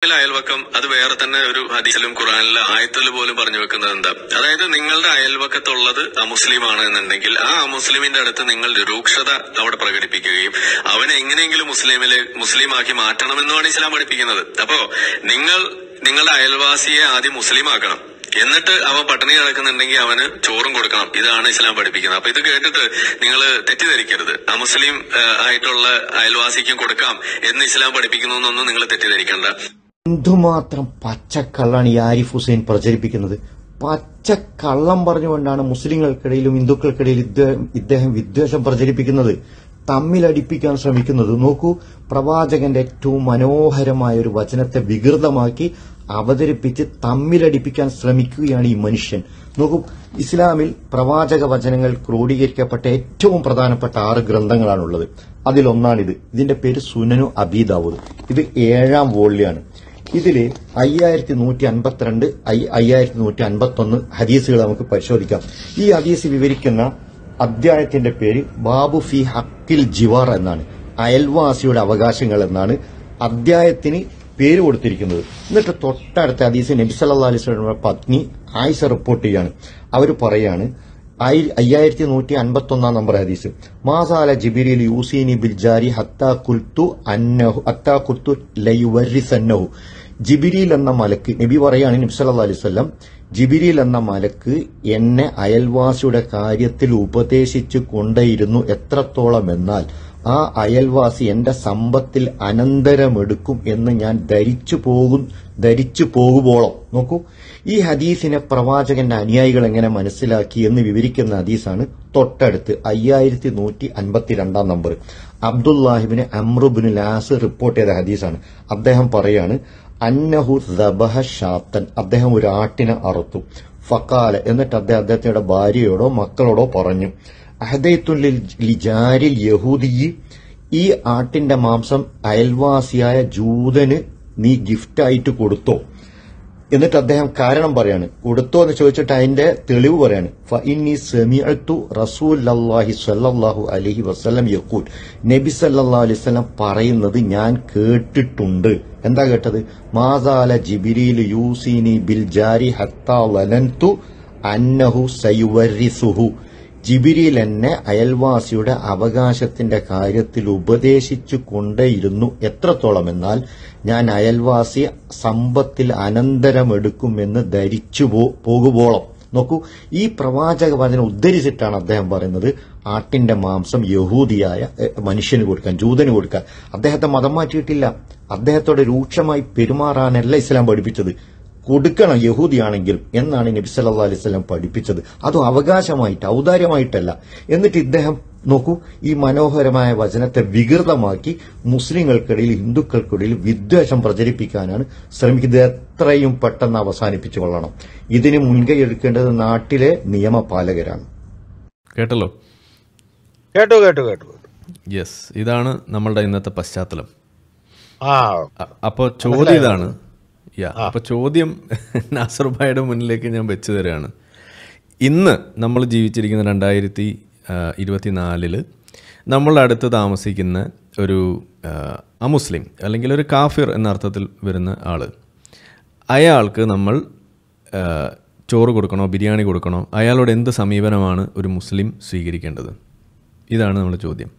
മുസ്ലിമിലെ അയൽവക്കം അത് വേറെ തന്നെ ഒരു ഹദീസിലും ഖുറാനിലെ ആയത്തിൽ പോലും പറഞ്ഞു വെക്കുന്നത് എന്താ അതായത് നിങ്ങളുടെ അയൽവക്കത്തുള്ളത് അമുസ്ലിമാണ് എന്നുണ്ടെങ്കിൽ ആ അമുസ്ലിമിന്റെ അടുത്ത് നിങ്ങൾ രൂക്ഷത അവിടെ പ്രകടിപ്പിക്കുകയും അവനെ എങ്ങനെയെങ്കിലും മുസ്ലിമിലെ മുസ്ലിമാക്കി മാറ്റണമെന്നുമാണ് ഇസ്ലാം പഠിപ്പിക്കുന്നത് അപ്പോ നിങ്ങൾ നിങ്ങളുടെ അയൽവാസിയെ ആദ്യം മുസ്ലിമാക്കണം എന്നിട്ട് അവൻ പട്ടിണി കിടക്കുന്നുണ്ടെങ്കിൽ അവന് ചോറും കൊടുക്കണം ഇതാണ് ഇസ്ലാം പഠിപ്പിക്കുന്നത് അപ്പൊ ഇത് കേട്ടിട്ട് നിങ്ങൾ തെറ്റിദ്ധരിക്കരുത് അമുസ്ലിം ആ, ആയിട്ടുള്ള അയൽവാസിക്കും കൊടുക്കാം എന്ന് ഇസ്ലാം പഠിപ്പിക്കുന്നു എന്നൊന്നും നിങ്ങൾ തെറ്റിദ്ധരിക്കണ്ട എന്തുമാത്രം പച്ചക്കള്ളാണ് ഈ ആരിഫ് ഹുസൈൻ പ്രചരിപ്പിക്കുന്നത് പച്ചക്കള്ളം പറഞ്ഞുകൊണ്ടാണ് മുസ്ലിങ്ങൾക്കിടയിലും ഹിന്ദുക്കൾക്കിടയിൽ ഇദ്ദേഹം ഇദ്ദേഹം വിദ്വേഷം പ്രചരിപ്പിക്കുന്നത് തമ്മിലടിപ്പിക്കാൻ ശ്രമിക്കുന്നത് നോക്കൂ പ്രവാചകന്റെ ഏറ്റവും മനോഹരമായ ഒരു വചനത്തെ വികൃതമാക്കി അവതരിപ്പിച്ച് തമ്മിലടിപ്പിക്കാൻ ശ്രമിക്കുകയാണ് ഈ മനുഷ്യൻ നോക്കൂ ഇസ്ലാമിൽ പ്രവാചക വചനങ്ങൾ ക്രോഡീകരിക്കപ്പെട്ട ഏറ്റവും പ്രധാനപ്പെട്ട ആറ് ഗ്രന്ഥങ്ങളാണുള്ളത് അതിലൊന്നാണിത് ഇതിന്റെ പേര് സുനനു അബീദാവൂദ് ഇത് ഏഴാം വോള്യാണ് ഇതില് അയ്യായിരത്തി നൂറ്റി അൻപത്തിരണ്ട് അയ്യായിരത്തി നൂറ്റി അൻപത്തി ഒന്ന് ഹദീസുകൾ നമുക്ക് പരിശോധിക്കാം ഈ ഹദീസ് വിവരിക്കുന്ന അധ്യായത്തിന്റെ പേര് ബാബു ഫി ഹക്കിൽ ജിവാർ എന്നാണ് അയൽവാസിയുടെ അവകാശങ്ങൾ എന്നാണ് അധ്യായത്തിന് പേര് കൊടുത്തിരിക്കുന്നത് എന്നിട്ട് തൊട്ടടുത്ത ഹദീസ് നബി സല്ലല്ലാഹു അലൈഹി വസല്ലമയുടെ പത്നി ആയിഷ റിപ്പോർട്ട് ചെയ്യാണ് അവർ പറയാണ് ആയി- അയ്യായിരത്തി നൂറ്റി അൻപത്തി ഒന്നാം നമ്പർ ഹദീസ് മാസാല ജിബിരിൽ യൂസീനി ബിൽ ജാരി ഹത്താ കുൽത്തു അന്നഹു ഹത്താ കുൽത്തു ലയുവരിസന്നഹു ജിബിരിൽ എന്ന മലക്ക് നബി പറയാണ് നബി സല്ലല്ലാഹു അലൈഹി വസല്ലം ജിബിരിൽ എന്ന മലക്ക് എന്നെ അയൽവാസിയുടെ കാര്യത്തിൽ ഉപദേശിച്ചു കൊണ്ടേയിരുന്നു എത്രത്തോളം എന്നാൽ ആ അയൽവാസി എന്റെ സമ്പത്തിൽ അനന്തരമെടുക്കും എന്ന് ഞാൻ ധരിച്ചു പോകും ധരിച്ചു പോകുമ്പോളം നോക്കൂ ഈ ഹദീസിനെ പ്രവാചകന്റെ അനുയായികൾ എങ്ങനെ മനസ്സിലാക്കി എന്ന് വിവരിക്കുന്ന ഹദീസാണ് തൊട്ടടുത്ത് അയ്യായിരത്തി നൂറ്റി അൻപത്തിരണ്ടാം നമ്പർ അബ്ദുല്ലാഹിബിന് അമ്രുബിന് ലാസ് റിപ്പോർട്ട് ചെയ്ത ഹദീസാണ് അദ്ദേഹം പറയാണ് അന്നഹു ദബഹ ഷാത്തൻ അദ്ദേഹം ഒരു ആട്ടിനെ അറുത്തു ഫക്കാല എന്നിട്ട് അദ്ദേഹം അദ്ദേഹത്തിന്റെ ഭാര്യയോടോ മക്കളോടോ പറഞ്ഞു അഹദൈത്തുൽ ലിജാരിൽ യഹൂദി ഈ ആട്ടിന്റെ മാംസം അയൽവാസിയായ ജൂതന് നീ ഗിഫ്റ്റായിട്ട് കൊടുത്തോ എന്നിട്ട് അദ്ദേഹം കാരണം പറയാണ് കൊടുത്തോ എന്ന് ചോദിച്ചിട്ട് അതിന്റെ തെളിവ് പറയാണ് ഫഇന്നി സമിഅത്തു റസൂലല്ലാഹി സ്വല്ലല്ലാഹു അലൈഹി വസല്ലം യഖൂൽ നബി സല്ലല്ലാഹു അലൈഹി വസല്ലം പറയുന്നത് ഞാൻ കേട്ടിട്ടുണ്ട് എന്താ കേട്ടത് മാസാല ജിബിരിൽ യൂസീനി ബിൽ ജാരി ഹത്താ വലൻതു അന്നഹു സയുവരിസുഹു ജിബിരിൽ എന്നെ അയൽവാസിയുടെ അവകാശത്തിന്റെ കാര്യത്തിൽ ഉപദേശിച്ചു കൊണ്ടേയിരുന്നു എത്രത്തോളം എന്നാൽ ഞാൻ അയൽവാസി സമ്പത്തിൽ അനന്തരമെടുക്കുമെന്ന് ധരിച്ചു പോ- പോകുവോളം നോക്കൂ ഈ പ്രവാചക വചനം ഉദ്ധരിച്ചിട്ടാണ് അദ്ദേഹം പറയുന്നത് ആട്ടിന്റെ മാംസം യഹൂദിയായ എ, മനുഷ്യന് കൊടുക്കാൻ ജൂതന് കൊടുക്കാൻ അദ്ദേഹത്തെ മതം മാറ്റിയിട്ടില്ല അദ്ദേഹത്തോട് രൂക്ഷമായി പെരുമാറാനല്ല ഇസ്ലാം പഠിപ്പിച്ചത് കൊടുക്കണം യഹൂദിയാണെങ്കിലും എന്നാണ് നബി സല്ലല്ലാഹു അലൈഹി വസല്ലം പഠിപ്പിച്ചത് അതും അവകാശമായിട്ട് ഔദാര്യമായിട്ടല്ല എന്നിട്ട് ഇദ്ദേഹം നോക്കൂ ഈ മനോഹരമായ വചനത്തെ വികൃതമാക്കി മുസ്ലിങ്ങൾക്കിടയിൽ ഹിന്ദുക്കൾക്കിടയിൽ വിദ്വേഷം പ്രചരിപ്പിക്കാനാണ് ശ്രമിക്കുന്നത് എത്രയും പെട്ടെന്ന് അവസാനിപ്പിച്ചു കൊള്ളണം ഇതിന് മുൻകൈ എടുക്കേണ്ടത് നാട്ടിലെ നിയമപാലകരാണ് കേട്ടല്ലോ കേട്ടു കേട്ടു കേട്ടു കേട്ടു. യെസ് ഇതാണ് നമ്മളുടെ ഇന്നത്തെ പശ്ചാത്തലം ആ അ- അപ്പോൾ ചോദ്യം ഇതാണ് യാ അപ്പോൾ ചോദ്യം നാസർബായുടെ മുന്നിലേക്ക് ഞാൻ വെച്ചു തരാണ് ഇന്ന് നമ്മൾ ജീവിച്ചിരിക്കുന്ന രണ്ടായിരത്തി ഇരുപത്തിനാലില് നമ്മളുടെ അടുത്ത് താമസിക്കുന്ന ഒരു ആ, അമുസ്ലിം അല്ലെങ്കിൽ ഒരു കാഫിർ എന്ന അർത്ഥത്തിൽ വരുന്ന ആള് അയാൾക്ക് നമ്മൾ ആ, ചോറ് കൊടുക്കണോ ബിരിയാണി കൊടുക്കണോ അയാളോട് എന്ത് സമീപനമാണ് ഒരു മുസ്ലിം സ്വീകരിക്കേണ്ടത് ഇതാണ് നമ്മുടെ ചോദ്യം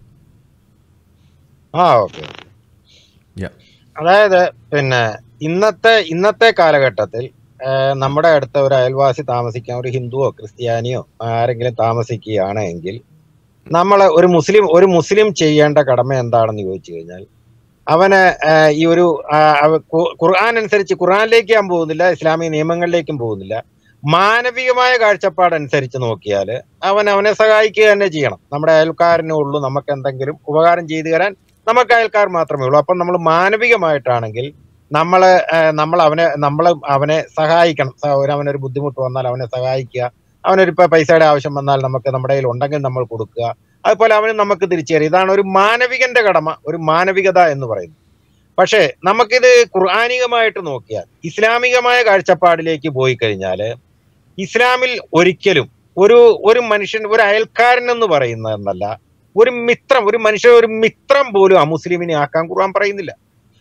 ആ ഓക്കെ യാ അതായത് പിന്നെ ഇന്നത്തെ ഇന്നത്തെ കാലഘട്ടത്തിൽ ആ, നമ്മുടെ അടുത്ത ഒരു അയൽവാസി താമസിക്കാൻ ഒരു ഹിന്ദുവോ ക്രിസ്ത്യാനിയോ ആരെങ്കിലും താമസിക്കുകയാണെങ്കിൽ നമ്മളെ ഒരു മുസ്ലിം ഒരു മുസ്ലിം ചെയ്യേണ്ട കടമ എന്താണെന്ന് ചോദിച്ചു കഴിഞ്ഞാൽ അവന് ആ, ഈ ഒരു ആ, അവ- ഖു- ഖുർആൻ അനുസരിച്ച് ഖുർആനിലേക്ക് ഞാൻ പോകുന്നില്ല ഇസ്ലാമിക നിയമങ്ങളിലേക്കും പോകുന്നില്ല മാനവികമായ കാഴ്ചപ്പാടനുസരിച്ച് നോക്കിയാൽ അവൻ അവനെ സഹായിക്കുക തന്നെ ചെയ്യണം നമ്മുടെ അയൽക്കാരനേ ഉള്ളൂ നമുക്ക് എന്തെങ്കിലും ഉപകാരം ചെയ്തു തരാൻ നമുക്ക് അയൽക്കാർ മാത്രമേ ഉള്ളൂ അപ്പം നമ്മൾ മാനവികമായിട്ടാണെങ്കിൽ നമ്മൾ നമ്മൾ അവനെ നമ്മൾ അവനെ സഹായിക്കണം സ- ഒരു അവനൊരു ബുദ്ധിമുട്ട് വന്നാൽ അവനെ സഹായിക്കുക അവനൊരു ഇപ്പൊ പൈസയുടെ ആവശ്യം വന്നാൽ നമുക്ക് നമ്മുടെ കയ്യിൽ ഉണ്ടെങ്കിൽ നമ്മൾ കൊടുക്കുക അതുപോലെ അവന് നമുക്ക് തിരിച്ചു തരിക ഇതാണ് ഒരു മാനവികന്റെ കടമ ഒരു മാനവികത എന്ന് പറയുന്നത് പക്ഷേ നമുക്കിത് ഖുർആാനികമായിട്ട് നോക്കിയാൽ ഇസ്ലാമികമായ കാഴ്ചപ്പാടിലേക്ക് പോയി കഴിഞ്ഞാൽ ഇസ്ലാമിൽ ഒരിക്കലും ഒരു ഒരു മനുഷ്യൻ ഒരു അയൽക്കാരൻ എന്ന് പറയുന്നതെന്നല്ല ഒരു മിത്രം ഒരു മനുഷ്യൻ ഒരു മിത്രം പോലും അമുസ്ലിമിനെ ആക്കാൻ ഖുർആൻ പറയുന്നില്ല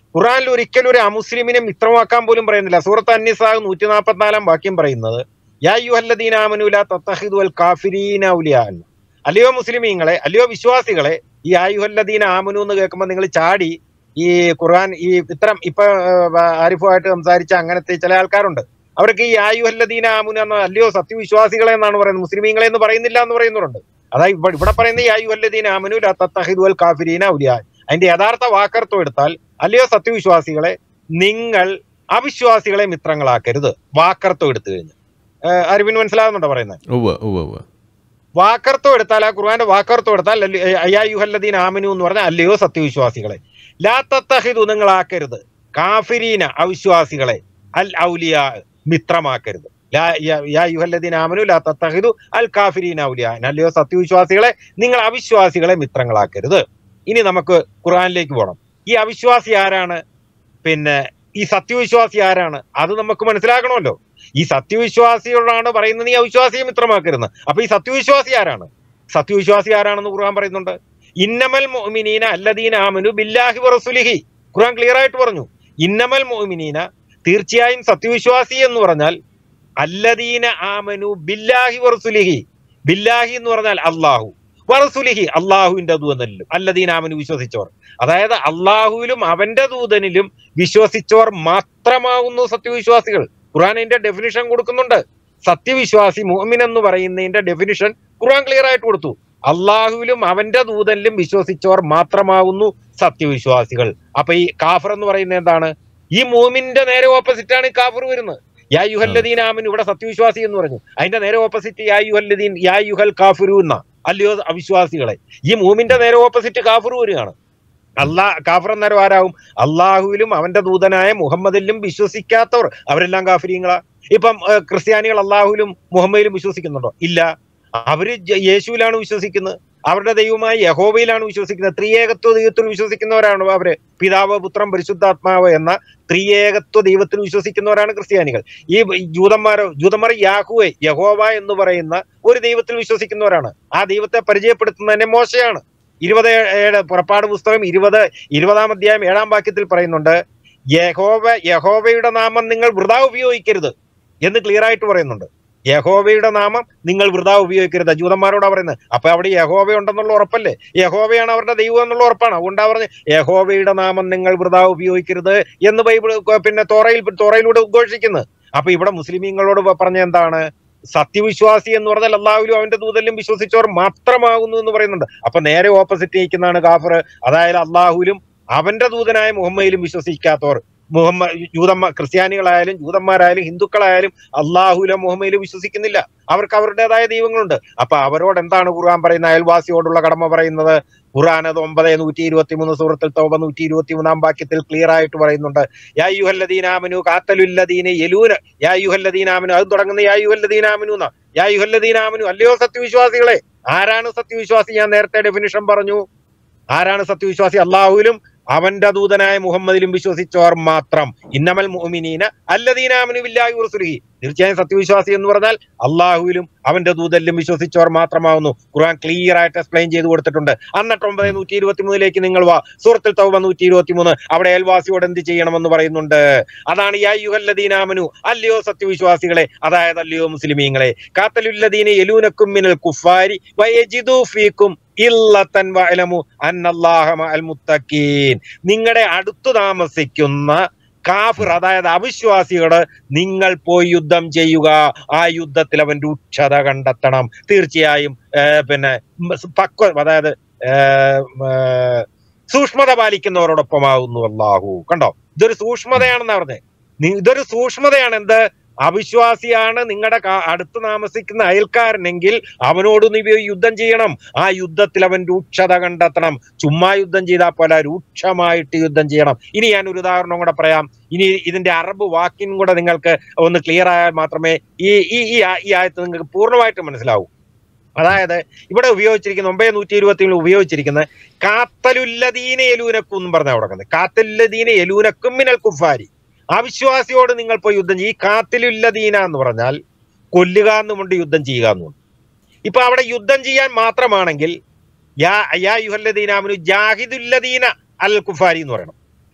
ഖുറാനിൽ ഒരിക്കലും ഒരു അമുസ്ലിമിനെ മിത്രമാക്കാൻ പോലും പറയുന്നില്ല സൂറത്ത് അന്നിസാഹ് നൂറ്റി നാൽപ്പത്തിനാലാം വാക്യം പറയുന്നത് യാ യുഹല്ലദീനാമനുല തത്തഹിദു അൽ കാഫിരീന ഔലിയാ എന്ന് അല്ലയോ മുസ്ലിമീങ്ങളെ അല്ലയോ വിശ്വാസികളെ ഈ ആയുഹല്ലദീന ആമനു എന്ന് കേൾക്കുമ്പോൾ നിങ്ങൾ ചാടി ഈ ഖുർആൻ ഈ ഇത്തരം ഇപ്പൊ ആ, ആരിഫുമായിട്ട് സംസാരിച്ച അങ്ങനത്തെ ചില ആൾക്കാരുണ്ട് അവർക്ക് ഈ ആയുഹല്ലദീന ആമുന എന്ന അല്ലയോ സത്യവിശ്വാസികളെ എന്നാണ് പറയുന്നത് മുസ്ലിമീങ്ങളെ എന്ന് പറയുന്നില്ല എന്ന് പറയുന്നവരുണ്ട് അതായത് ഇവിടെ ഇവിടെ പറയുന്ന ഈ ആയുഹല്ലദീന ആമനു ലാ തത്തഹിദു അൽ കാഫിരീന ഔലിയാ അതിന്റെ യഥാർത്ഥ വാക്കർത്ഥം എടുത്താൽ അല്ലയോ സത്യവിശ്വാസികളെ നിങ്ങൾ അവിശ്വാസികളെ മിത്രങ്ങളാക്കരുത് വാക്കർത്ഥം എടുത്തു കഴിഞ്ഞ് ഏഹ് അരവിന്ദ് മനസ്സിലാകുന്നുണ്ടോ പറയുന്നത് ഉവ്വ് ഉവ്വ് ഉവ്വ് വാക്കർത്ഥം എടുത്താൽ ആ ഖുർആന്റെ വാക്കർത്ഥം എടുത്താൽ അല്ലി- ഏ, അയ്യാ യുഹല്ലദീൻ ആമിനു എന്ന് പറഞ്ഞാൽ അല്ലയോ സത്യവിശ്വാസികളെ ലാ തത്തഹിദു നിങ്ങളാക്കരുത് കാഫിരീന അവിശ്വാസികളെ അൽ ഔലിയ മിത്രമാക്കരുത് ലാ യ- യാ യുഹല്ലദീൻ ആമനു ലാ തത്തഹിദു അൽ കാഫിരീന ഔലിയ അല്ലയോ സത്യവിശ്വാസികളെ നിങ്ങൾ അവിശ്വാസികളെ മിത്രങ്ങളാക്കരുത് ഇനി നമുക്ക് ഖുർആനിലേക്ക് പോകണം ഈ അവിശ്വാസി ആരാണ് പിന്നെ ഈ സത്യവിശ്വാസി ആരാണ് അത് നമുക്ക് മനസ്സിലാക്കണമല്ലോ ഈ സത്യവിശ്വാസിയോടാണ് പറയുന്നത് നീ അവിശ്വാസിയെ മിത്രമാക്കരുത് അപ്പൊ ഈ സത്യവിശ്വാസി ആരാണ് സത്യവിശ്വാസി ആരാണെന്ന് ഖുർആൻ പറയുന്നുണ്ട് ഇന്നമൽ മുഅ്മിനീന അല്ലദീന ആമനു ബില്ലാഹി വറസുലിഹി ഖുർആൻ ക്ലിയർ ആയിട്ട് പറഞ്ഞു ഇന്നമൽ മുഅ്മിനീന തീർച്ചയായും സത്യവിശ്വാസി എന്ന് പറഞ്ഞാൽ അല്ലദീന ആമനു ബില്ലാഹി വറസുലിഹി ബില്ലാഹി എന്ന് പറഞ്ഞാൽ അള്ളാഹു വറസുലിഹി അള്ളാഹുവിന്റെ ദൂതനിലും അല്ലദീന ആമനു വിശ്വസിച്ചവർ അതായത് അള്ളാഹുവിലും അവന്റെ ദൂതനിലും വിശ്വസിച്ചവർ മാത്രമാകുന്നു സത്യവിശ്വാസികൾ ഖുർആൻ ഇതിന്റെ ഡെഫിനിഷൻ കൊടുക്കുന്നുണ്ട് സത്യവിശ്വാസി മുഅ്മിൻ എന്ന് പറയുന്നതിന്റെ ഡെഫിനിഷൻ ഖുർആൻ ക്ലിയർ ആയിട്ട് കൊടുത്തു അള്ളാഹുവിലും അവന്റെ ദൂതനിലും വിശ്വസിച്ചവർ മാത്രമാകുന്നു സത്യവിശ്വാസികൾ അപ്പൊ ഈ കാഫർ എന്ന് പറയുന്നത് എന്താണ് ഈ മൂമിന്റെ നേരെ ഓപ്പോസിറ്റ് ആണ് ഈ കാഫർ വരുന്നത് യാ യുഹല്ലദീൻ ആമിൻ ഇവിടെ സത്യവിശ്വാസി എന്ന് പറഞ്ഞു അതിന്റെ നേരെ ഓപ്പോസിറ്റ് യാ യുഹല്ലദീൻ യാ യുഹൽ കാഫിറു എന്ന അല്ലയോ അവിശ്വാസികളെ ഈ മൂമിന്റെ നേരെ ഓപ്പോസിറ്റ് കാഫർ വരികയാണ് അള്ളാ കാഫർ അന്നേരം ആരാവും അള്ളാഹുവിലും അവന്റെ ദൂതനായ മുഹമ്മദിലും വിശ്വസിക്കാത്തവർ അവരെല്ലാം കാഫിരിയങ്ങളാ ഇപ്പം ഏഹ്, ക്രിസ്ത്യാനികൾ അള്ളാഹുവിലും മുഹമ്മദിലും വിശ്വസിക്കുന്നുണ്ടോ ഇല്ല അവര് ജ- യേശുവിലാണ് വിശ്വസിക്കുന്നത് അവരുടെ ദൈവമായ യഹോവയിലാണ് വിശ്വസിക്കുന്നത് ത്രിയേകത്വ ദൈവത്തിൽ വിശ്വസിക്കുന്നവരാണ് അവര് പിതാവ് പുത്രൻ പരിശുദ്ധാത്മാവ് എന്ന ത്രിയേകത്വ ദൈവത്തിൽ വിശ്വസിക്കുന്നവരാണ് ക്രിസ്ത്യാനികൾ ഈ ജൂതന്മാരോ ജൂതന്മാർ യാഹുവെ യഹോവ എന്ന് പറയുന്ന ഒരു ദൈവത്തിൽ വിശ്വസിക്കുന്നവരാണ് ആ ദൈവത്തെ പരിചയപ്പെടുത്തുന്നത് തന്നെ മോശയാണ് ഇരുപത് ഏഴ് പുറപ്പാട് പുസ്തകം ഇരുപത് ഇരുപതാം അധ്യായം ഏഴാം വാക്യത്തിൽ പറയുന്നുണ്ട് യഹോവ യഹോവയുടെ നാമം നിങ്ങൾ വൃതാ ഉപയോഗിക്കരുത് എന്ന് ക്ലിയർ ആയിട്ട് പറയുന്നുണ്ട് യഹോവയുടെ നാമം നിങ്ങൾ വൃതാ ഉപയോഗിക്കരുത് ജൂതന്മാരോടാ പറയുന്നത് അപ്പൊ അവിടെ യഹോവ ഉണ്ടെന്നുള്ള ഉറപ്പല്ലേ യഹോവയാണ് അവരുടെ ദൈവം എന്നുള്ള ഉറപ്പാണ് അതുകൊണ്ടാ പറഞ്ഞ് യഹോവയുടെ നാമം നിങ്ങൾ വൃതാ ഉപയോഗിക്കരുത് എന്ന് ബൈബിൾ പിന്നെ തോറയിൽ തോറയിലൂടെ ഉദ്ഘോഷിക്കുന്നത് അപ്പൊ ഇവിടെ മുസ്ലിമീങ്ങളോട് പറഞ്ഞ എന്താണ് സത്യവിശ്വാസി എന്ന് പറഞ്ഞാൽ അള്ളാഹുലും അവന്റെ ദൂതലിലും വിശ്വസിച്ചവർ മാത്രമാകുന്നു എന്ന് പറയുന്നുണ്ട് അപ്പൊ നേരെ ഓപ്പോസിറ്റ് നിൽക്കുന്നതാണ് കാഫർ അതായത് അള്ളാഹുലും അവന്റെ ദൂതനായ മുഹമ്മയിലും വിശ്വസിക്കാത്തവർ മുഹമ്മദ് ജൂതന്മാ ക്രിസ്ത്യാനികളായാലും ജൂതന്മാരായാലും ഹിന്ദുക്കളായാലും അള്ളാഹുലും മുഹമ്മയിലും വിശ്വസിക്കുന്നില്ല അവർക്ക് അവരുടേതായ ദൈവങ്ങളുണ്ട് അപ്പൊ അവരോട് എന്താണ് ഖുർആൻ പറയുന്ന അയൽവാസിയോടുള്ള കടമ പറയുന്നത് ഖുർആൻ അത് ഒമ്പത് നൂറ്റി ഇരുപത്തി മൂന്ന് സൂറത്തിൽ തോബ നൂറ്റി ഇരുപത്തി മൂന്നാം വാക്യത്തിൽ ക്ലിയർ ആയിട്ട് പറയുന്നുണ്ട് യാ യുഹല്ലദീനാമനു കാത്തലുല്ലദീന യലൂന യാ യുഹല്ലദീനാമനു അത് തുടങ്ങുന്ന യാ യുഹല്ലദീനാമനു എന്നാ യാ യുഹല്ലദീനാമനു അല്ലയോ സത്യവിശ്വാസികളെ ആരാണ് സത്യവിശ്വാസി ഞാൻ നേരത്തെ ഡെഫിനിഷൻ പറഞ്ഞു ആരാണ് സത്യവിശ്വാസി അള്ളാഹുവിലും അവന്റെ ദൂതനായ മുഹമ്മദിലും വിശ്വസിച്ചവർ മാത്രം ഇന്നമൽ മുഅ്മിനീന അല്ലദീനാമനു ബില്ലാഹി വറസുലിഹി തീർച്ചയായും സത്യവിശ്വാസി എന്ന് പറഞ്ഞാൽ അള്ളാഹുവിലും അവന്റെ ദൂതലിലും വിശ്വസിച്ചവർ മാത്രമാവുന്നു ഖുർആൻ ക്ലിയർ ആയിട്ട് എക്സ്പ്ലെയിൻ ചെയ്ത് കൊടുത്തിട്ടുണ്ട് എന്നിട്ട് ഒമ്പത് നൂറ്റി ഇരുപത്തി മൂന്നിലേക്ക് നിങ്ങൾ വാ സൂറത്തിൽ തൗബ നൂറ്റി ഇരുപത്തി മൂന്ന് അവിടെ അയൽവാസിയോട് എന്ത് ചെയ്യണമെന്ന് പറയുന്നുണ്ട് അതാണ് യാ യുഹല്ലദീനാമനു അല്ലയോ സത്യവിശ്വാസികളെ അതായത് അല്ലയോ മുസ്ലിമീങ്ങളെ കാത്തലുല്ലദീന യലൂനക്കും മിനൽ കുഫാരി വയജിദു ഫീക്കും ഇല്ലത്തൻ വഅലമു അന്നല്ലാഹ മഅൽ മുത്തഖീൻ നിങ്ങളുടെ അടുത്തു താമസിക്കുന്ന കാഫിർ അതായത് അവിശ്വാസികള് നിങ്ങൾ പോയി യുദ്ധം ചെയ്യുക ആ യുദ്ധത്തിൽ അവൻ രൂക്ഷത കണ്ടെത്തണം തീർച്ചയായും ഏർ പിന്നെ ഉം പക്വ അതായത് ഏർ ഏർ സൂക്ഷ്മത പാലിക്കുന്നവരോടൊപ്പമാകുന്നു അള്ളാഹു കണ്ടോ ഇതൊരു സൂക്ഷ്മതയാണെന്നാ പറഞ്ഞത് നി- ഇതൊരു സൂക്ഷ്മതയാണ് എന്ത് അവിശ്വാസിയാണ് നിങ്ങളുടെ കാ- അടുത്ത് താമസിക്കുന്ന അയൽക്കാരനെങ്കിൽ അവനോട് നീ പോയി യുദ്ധം ചെയ്യണം ആ യുദ്ധത്തിൽ അവൻ രൂക്ഷത കണ്ടെത്തണം ചുമ്മാ യുദ്ധം ചെയ്താൽ പോലെ രൂക്ഷമായിട്ട് യുദ്ധം ചെയ്യണം ഇനി ഞാൻ ഒരു ഉദാഹരണം കൂടെ പറയാം ഇനി ഇതിന്റെ അറബ് വാക്കിനും കൂടെ നിങ്ങൾക്ക് ഒന്ന് ക്ലിയർ ആയാൽ മാത്രമേ ഈ ഈ ഈ ആ- ഈ ആയത്ത് നിങ്ങൾക്ക് പൂർണ്ണമായിട്ട് മനസ്സിലാവൂ അതായത് ഇവിടെ ഉപയോഗിച്ചിരിക്കുന്ന ഒമ്പത് നൂറ്റി ഇരുപത്തി ഉപയോഗിച്ചിരിക്കുന്നത് കാത്തലുല്ലദീന എലൂനക്കും എന്നും പറഞ്ഞാൽ കൊടുക്കുന്നത് കാത്തലുല്ലദീന എലൂനക്കും മിനൽ കുഫാരി അവിശ്വാസിയോട് നിങ്ങൾ പോയി യുദ്ധം ചെയ്യും ഈ കാത്തിലുല്ലദീന എന്ന് പറഞ്ഞാൽ കൊല്ലുക എന്നുമുണ്ട് യുദ്ധം ചെയ്യുക എന്നുമുണ്ട് ഇപ്പൊ അവിടെ യുദ്ധം ചെയ്യാൻ മാത്രമാണെങ്കിൽ യാ യാ യുഹല്ലദീനാമനു ജാഹിദുല്ലദീന അൽ കുഫാരി എന്ന് പറയണം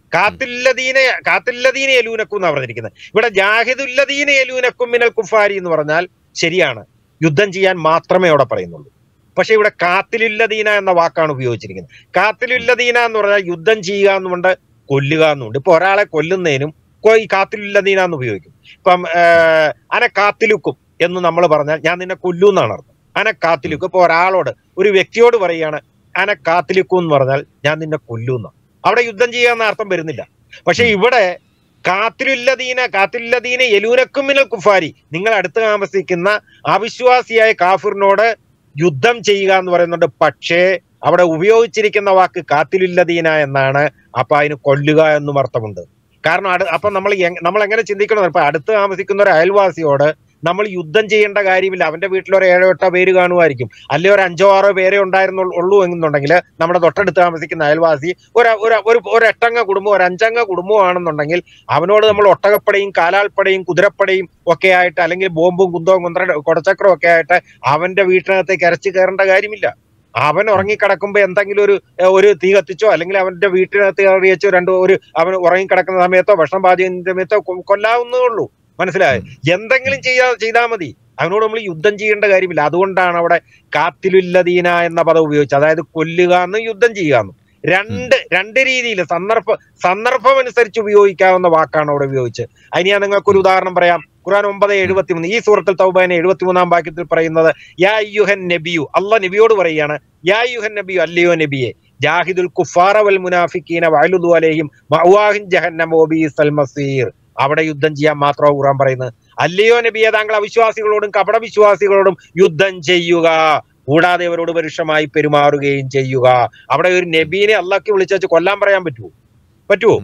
കാത്തില്ലദീന കാത്തില്ലദീന യലൂനക്കും എന്നാ പറഞ്ഞിരിക്കുന്നത് ഇവിടെ ജാഹിദുല്ലദീന യലൂനക്കും മിനൽ കുഫാരി എന്ന് പറഞ്ഞാൽ ശരിയാണ് യുദ്ധം ചെയ്യാൻ മാത്രമേ അവിടെ പറയുന്നുള്ളൂ പക്ഷെ ഇവിടെ കാത്തിലുല്ലദീന എന്ന വാക്കാണ് ഉപയോഗിച്ചിരിക്കുന്നത് കാത്തിലുല്ലദീന എന്ന് പറഞ്ഞാൽ യുദ്ധം ചെയ്യുക എന്നുകൊണ്ട് കൊല്ലുക എന്നുണ്ട് ഇപ്പൊ ഒരാളെ കൊല്ലുന്നതിനും കൊ- ഈ കാത്തിലുല്ലദീന എന്ന് ഉപയോഗിക്കും ഇപ്പം ഏഹ്, അന കാത്തിലുക്കും എന്ന് നമ്മൾ പറഞ്ഞാൽ ഞാൻ നിന്നെ കൊല്ലൂ എന്നാണ് അർത്ഥം അന കാത്തിലുക്കും ഇപ്പൊ ഒരാളോട് ഒരു വ്യക്തിയോട് പറയുകയാണ് അന കാത്തിലുക്കും എന്ന് പറഞ്ഞാൽ ഞാൻ നിന്നെ കൊല്ലൂന്ന അവിടെ യുദ്ധം ചെയ്യുക എന്ന അർത്ഥം വരുന്നില്ല പക്ഷെ ഇവിടെ കാത്തിലുല്ലദീന കാത്തിലുല്ലദീന യലൂനക്കും മിനൽ കുഫാരി നിങ്ങൾ അടുത്ത് താമസിക്കുന്ന അവിശ്വാസിയായ കാഫിറിനോട് യുദ്ധം ചെയ്യുക എന്ന് പറയുന്നുണ്ട് പക്ഷേ അവിടെ ഉപയോഗിച്ചിരിക്കുന്ന വാക്ക് കാത്തിലുല്ലദീന എന്നാണ് അപ്പൊ അതിന് കൊല്ലുക എന്നും അർത്ഥമുണ്ട് കാരണം അടു അപ്പൊ നമ്മൾ എങ്- നമ്മൾ എങ്ങനെ ചിന്തിക്കണം ഇപ്പൊ അടുത്ത് താമസിക്കുന്ന ഒരു അയൽവാസിയോട് നമ്മൾ യുദ്ധം ചെയ്യേണ്ട കാര്യമില്ല അവന്റെ വീട്ടിൽ ഒരു ഏഴോ എട്ടോ പേര് കാണുമായിരിക്കും അല്ലെ ഒരു അഞ്ചോ ആറോ പേരെ ഉണ്ടായിരുന്നുള്ളൂ ഉള്ളൂ എന്നുണ്ടെങ്കിൽ നമ്മുടെ തൊട്ടടുത്ത് താമസിക്കുന്ന അയൽവാസി ഒരു ഒരു ഒരു ഒരു എട്ടംഗ കുടുംബം ഒരു അഞ്ചംഗ കുടുംബമാണെന്നുണ്ടെങ്കിൽ അവനോട് നമ്മൾ ഒട്ടകപ്പടയും കാലാൾപ്പടയും കുതിരപ്പടയും ഒക്കെ ആയിട്ട് അല്ലെങ്കിൽ ബോംബും കുന്തവും കുന്തറ കൊടച്ചക്രവും ഒക്കെ ആയിട്ട് അവന്റെ വീട്ടിനകത്തേക്ക് ഇരച്ചു കയറേണ്ട കാര്യമില്ല അവൻ ഉറങ്ങിക്കിടക്കുമ്പോ എന്തെങ്കിലും ഒരു ഏഹ്, ഒരു തീ കത്തിച്ചോ അല്ലെങ്കിൽ അവന്റെ വീട്ടിനകത്ത് കയറി വെച്ചോ രണ്ടോ ഒരു അവൻ ഉറങ്ങിക്കിടക്കുന്ന സമയത്തോ ഭക്ഷണം പാചകം സമയത്തോ കൊ- കൊല്ലാവുന്നേ ഉള്ളൂ മനസ്സിലായോ എന്തെങ്കിലും ചെയ്യാ ചെയ്താൽ മതി അവനോട് നമ്മൾ യുദ്ധം ചെയ്യേണ്ട കാര്യമില്ല അതുകൊണ്ടാണ് അവിടെ കാത്തിലുല്ലദീന എന്ന പദം ഉപയോഗിച്ചത് അതായത് കൊല്ലുക എന്നും യുദ്ധം ചെയ്യുക എന്നും രണ്ട് രണ്ട് രീതിയിൽ സന്ദർഭ സന്ദർഭം അനുസരിച്ച് ഉപയോഗിക്കാവുന്ന വാക്കാണ് അവിടെ ഉപയോഗിച്ചത് അതിന് ഞാൻ നിങ്ങൾക്ക് ഒരു ഉദാഹരണം പറയാം ഖുർആൻ ഒമ്പത് എഴുപത്തിമൂന്ന് ഈ സൂറത്തിൽ തൗബാനെ എഴുപത്തിമൂന്നാം വാക്യത്തിൽ പറയുന്നത് യാ യുഹൻ നബിയു അല്ല നബിയോട് പറയുകയാണ് യാ യുഹൻ നബിയു അല്ലയോ നബിയെ ജാഹിദുൽ കുഫാറ വൽ മുനാഫിക്കീന വഅലുദു അലൈഹിം മഅവാഹിൻ ജഹന്നമ വബീസൽ മസീർ അവിടെ യുദ്ധം ചെയ്യാൻ മാത്രമാണ് ഖുർആൻ പറയുന്നത് അല്ലയോ നബിയെ താങ്കൾ അവിശ്വാസികളോടും കപട വിശ്വാസികളോടും യുദ്ധം ചെയ്യുക കൂടാതെ അവരോട് പരുഷമായി പെരുമാറുകയും ചെയ്യുക അവിടെ ഒരു നബീനെ അള്ളാഹ്ക്ക് വിളിച്ചു കൊല്ലാൻ പറയാൻ പറ്റുമോ പറ്റുമോ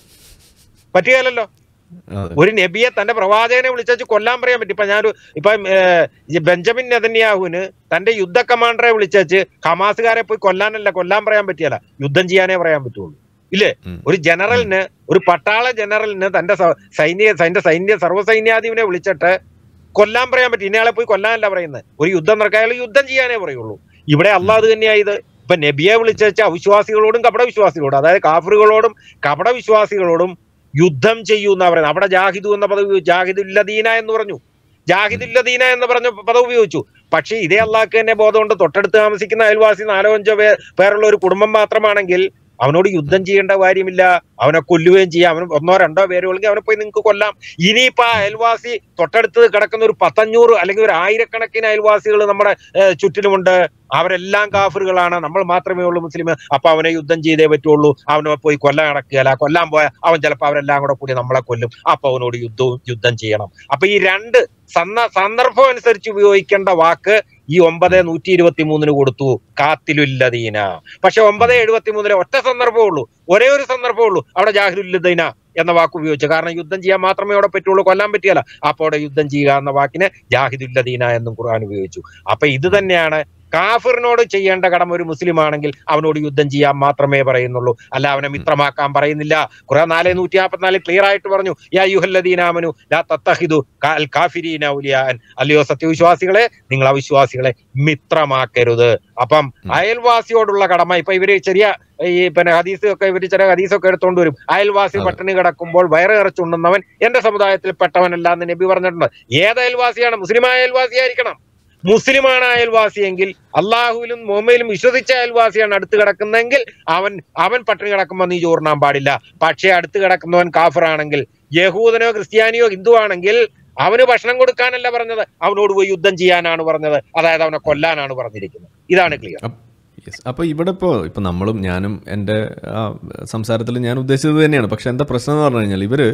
പറ്റുകയല്ലോ അതെ. ഒരു നബിയെ തന്റെ പ്രവാചകനെ വിളിച്ചു കൊല്ലാൻ പറയാൻ പറ്റും ഇപ്പൊ ഞാനൊരു ഇപ്പൊ ഏഹ്, ഈ ബെഞ്ചമിൻ നെതന്യാഹുവിന് തന്റെ യുദ്ധ കമാൻഡറെ വിളിച്ചു ഹമാസുകാരെ പോയി കൊല്ലാനല്ല കൊല്ലാൻ പറയാൻ പറ്റിയല്ല യുദ്ധം ചെയ്യാനേ പറയാൻ പറ്റുള്ളൂ ഇല്ലേ ഉം. ഒരു ജനറലിന് ഒരു പട്ടാള ജനറലിന് തന്റെ സ- സൈന്യ തന്റെ സൈന്യ സർവ്വസൈന്യാധിപനെ വിളിച്ചിട്ട് കൊല്ലാൻ പറയാൻ പറ്റും ഇന്നയാളെ പോയി കൊല്ലാനല്ല പറയുന്നത് ഒരു യുദ്ധം നടക്കാൻ അയാൾ യുദ്ധം ചെയ്യാനേ പറയുള്ളൂ ഇവിടെ അള്ളാഹ് അത് തന്നെയായത് ഇപ്പൊ നബിയെ വിളിച്ച അവിശ്വാസികളോടും കപട വിശ്വാസികളോടും അതായത് കാഫറുകളോടും കപട വിശ്വാസികളോടും യുദ്ധം ചെയ്യൂ എന്നാ പറയുന്നത് അവിടെ ജാഹിദു എന്ന പദം ഉപയോഗിച്ചു ജാഹിദുല്ലദീന എന്ന് പറഞ്ഞു ജാഹിദുല്ലദീന എന്ന് പറഞ്ഞ പദം ഉപയോഗിച്ചു പക്ഷേ ഇതേ അള്ളാഹ്ക്ക് തന്നെ ബോധമുണ്ട് തൊട്ടടുത്ത് താമസിക്കുന്ന അയൽവാസി നാലോ അഞ്ചോ പേ പേരുള്ള ഒരു കുടുംബം മാത്രമാണെങ്കിൽ അവനോട് യുദ്ധം ചെയ്യേണ്ട കാര്യമില്ല അവനെ കൊല്ലുകയും ചെയ്യാം അവൻ ഒന്നോ രണ്ടോ പേര് ഉള്ളെങ്കിൽ അവനെ പോയി നിങ്ങൾക്ക് കൊല്ലാം ഇനിയിപ്പോ ആ അയൽവാസി തൊട്ടടുത്ത് കിടക്കുന്ന ഒരു പത്തഞ്ഞൂറ് അല്ലെങ്കിൽ ഒരു ആയിരക്കണക്കിന് അയൽവാസികൾ നമ്മുടെ ഏഹ്, ചുറ്റിലുമുണ്ട് അവരെല്ലാം കാഫറുകളാണ് നമ്മൾ മാത്രമേ ഉള്ളൂ മുസ്ലിം അപ്പൊ അവനെ യുദ്ധം ചെയ്തേ പറ്റുള്ളൂ അവനെ പോയി കൊല്ലാൻ നടക്കുകയല്ല കൊല്ലാൻ പോയ അവൻ ചിലപ്പോൾ അവരെല്ലാം കൂടെ കൂടി നമ്മളെ കൊല്ലും അപ്പൊ അവനോട് യുദ്ധവും യുദ്ധം ചെയ്യണം അപ്പൊ ഈ രണ്ട് സന്ദ സന്ദർഭം അനുസരിച്ച് ഉപയോഗിക്കേണ്ട വാക്ക് ഈ ഒമ്പത് നൂറ്റി ഇരുപത്തി മൂന്നിന് കൊടുത്തു കാത്തിലുല്ലദീന പക്ഷെ ഒമ്പത് എഴുപത്തി മൂന്നിലെ ഒറ്റ സന്ദർഭമേ ഉള്ളൂ ഒരേ ഒരു സന്ദർഭമേ ഉള്ളൂ അവിടെ ജാഹിലുല്ലദീന എന്ന വാക്ക് ഉപയോഗിച്ചു കാരണം യുദ്ധം ചെയ്യാൻ മാത്രമേ അവിടെ പറ്റുള്ളൂ കൊല്ലാൻ പറ്റിയല്ല അപ്പോൾ അവിടെ യുദ്ധം ചെയ്യുക എന്ന വാക്കിന് ജാഹിദുല്ലദീന എന്നും ഖുർആൻ ഉപയോഗിച്ചു അപ്പൊ ഇത് തന്നെയാണ് കാഫിറിനോട് ചെയ്യേണ്ട കടമ ഒരു മുസ്ലിം ആണെങ്കിൽ അവനോട് യുദ്ധം ചെയ്യാൻ മാത്രമേ പറയുന്നുള്ളൂ അല്ല അവനെ മിത്രമാക്കാൻ പറയുന്നില്ല കുറെ നാല് നൂറ്റി നാൽപ്പത്തിനാല് ക്ലിയർ ആയിട്ട് പറഞ്ഞു യാ യുഹല്ലദീനാമനു ലാ തത്തഹിദു കാൽ കാഫിരീന ഔലിയാൻ അല്ലയോ സത്യവിശ്വാസികളെ നിങ്ങൾ അവിശ്വാസികളെ മിത്രമാക്കരുത് അപ്പം അയൽവാസിയോടുള്ള കടമ ഇപ്പൊ ഇവര് ചെറിയ ഈ പിന്നെ ഹദീസ് ഒക്കെ ഇവര് ചില ഹദീസൊക്കെ എടുത്തോണ്ട് വരും അയൽവാസി അതെ. പട്ടിണി കിടക്കുമ്പോൾ വയറ് നിറച്ചുണ്ണുന്നവൻ എന്റെ സമുദായത്തിൽ പെട്ടവനല്ല എന്ന് നബി പറഞ്ഞിട്ടുണ്ട് ഏത് അയൽവാസിയാണ് മുസ്ലിമായ അയൽവാസിയായിരിക്കണം മുസ്ലിമാണ് അയൽവാസിയെങ്കിൽ അള്ളാഹുവിലും മോമയിലും വിശ്വസിച്ച അയൽവാസിയാണ് അടുത്ത് കിടക്കുന്നതെങ്കിൽ അവൻ അവൻ പട്ടിണി കിടക്കുമ്പോൾ നീ ചോറിനാൻ പാടില്ല പക്ഷേ അടുത്ത് കിടക്കുന്നവൻ കാഫറാണെങ്കിൽ യഹൂദനോ ക്രിസ്ത്യാനിയോ ഹിന്ദു ആണെങ്കിൽ അവന് ഭക്ഷണം കൊടുക്കാനല്ല പറഞ്ഞത് അവനോട് പോയി യുദ്ധം ചെയ്യാനാണ് പറഞ്ഞത് അതായത് അവനെ കൊല്ലാനാണ് പറഞ്ഞിരിക്കുന്നത് ഇതാണ് ക്ലിയർ യെസ് അപ്പോൾ ഇവിടെ ഇപ്പോൾ ഇപ്പോൾ നമ്മളും ഞാനും എൻ്റെ ആ സംസാരത്തിൽ ഞാൻ ഉദ്ദേശിച്ചത് തന്നെയാണ് പക്ഷെ എന്താ പ്രശ്നം എന്ന് പറഞ്ഞു കഴിഞ്ഞാൽ ഇവർ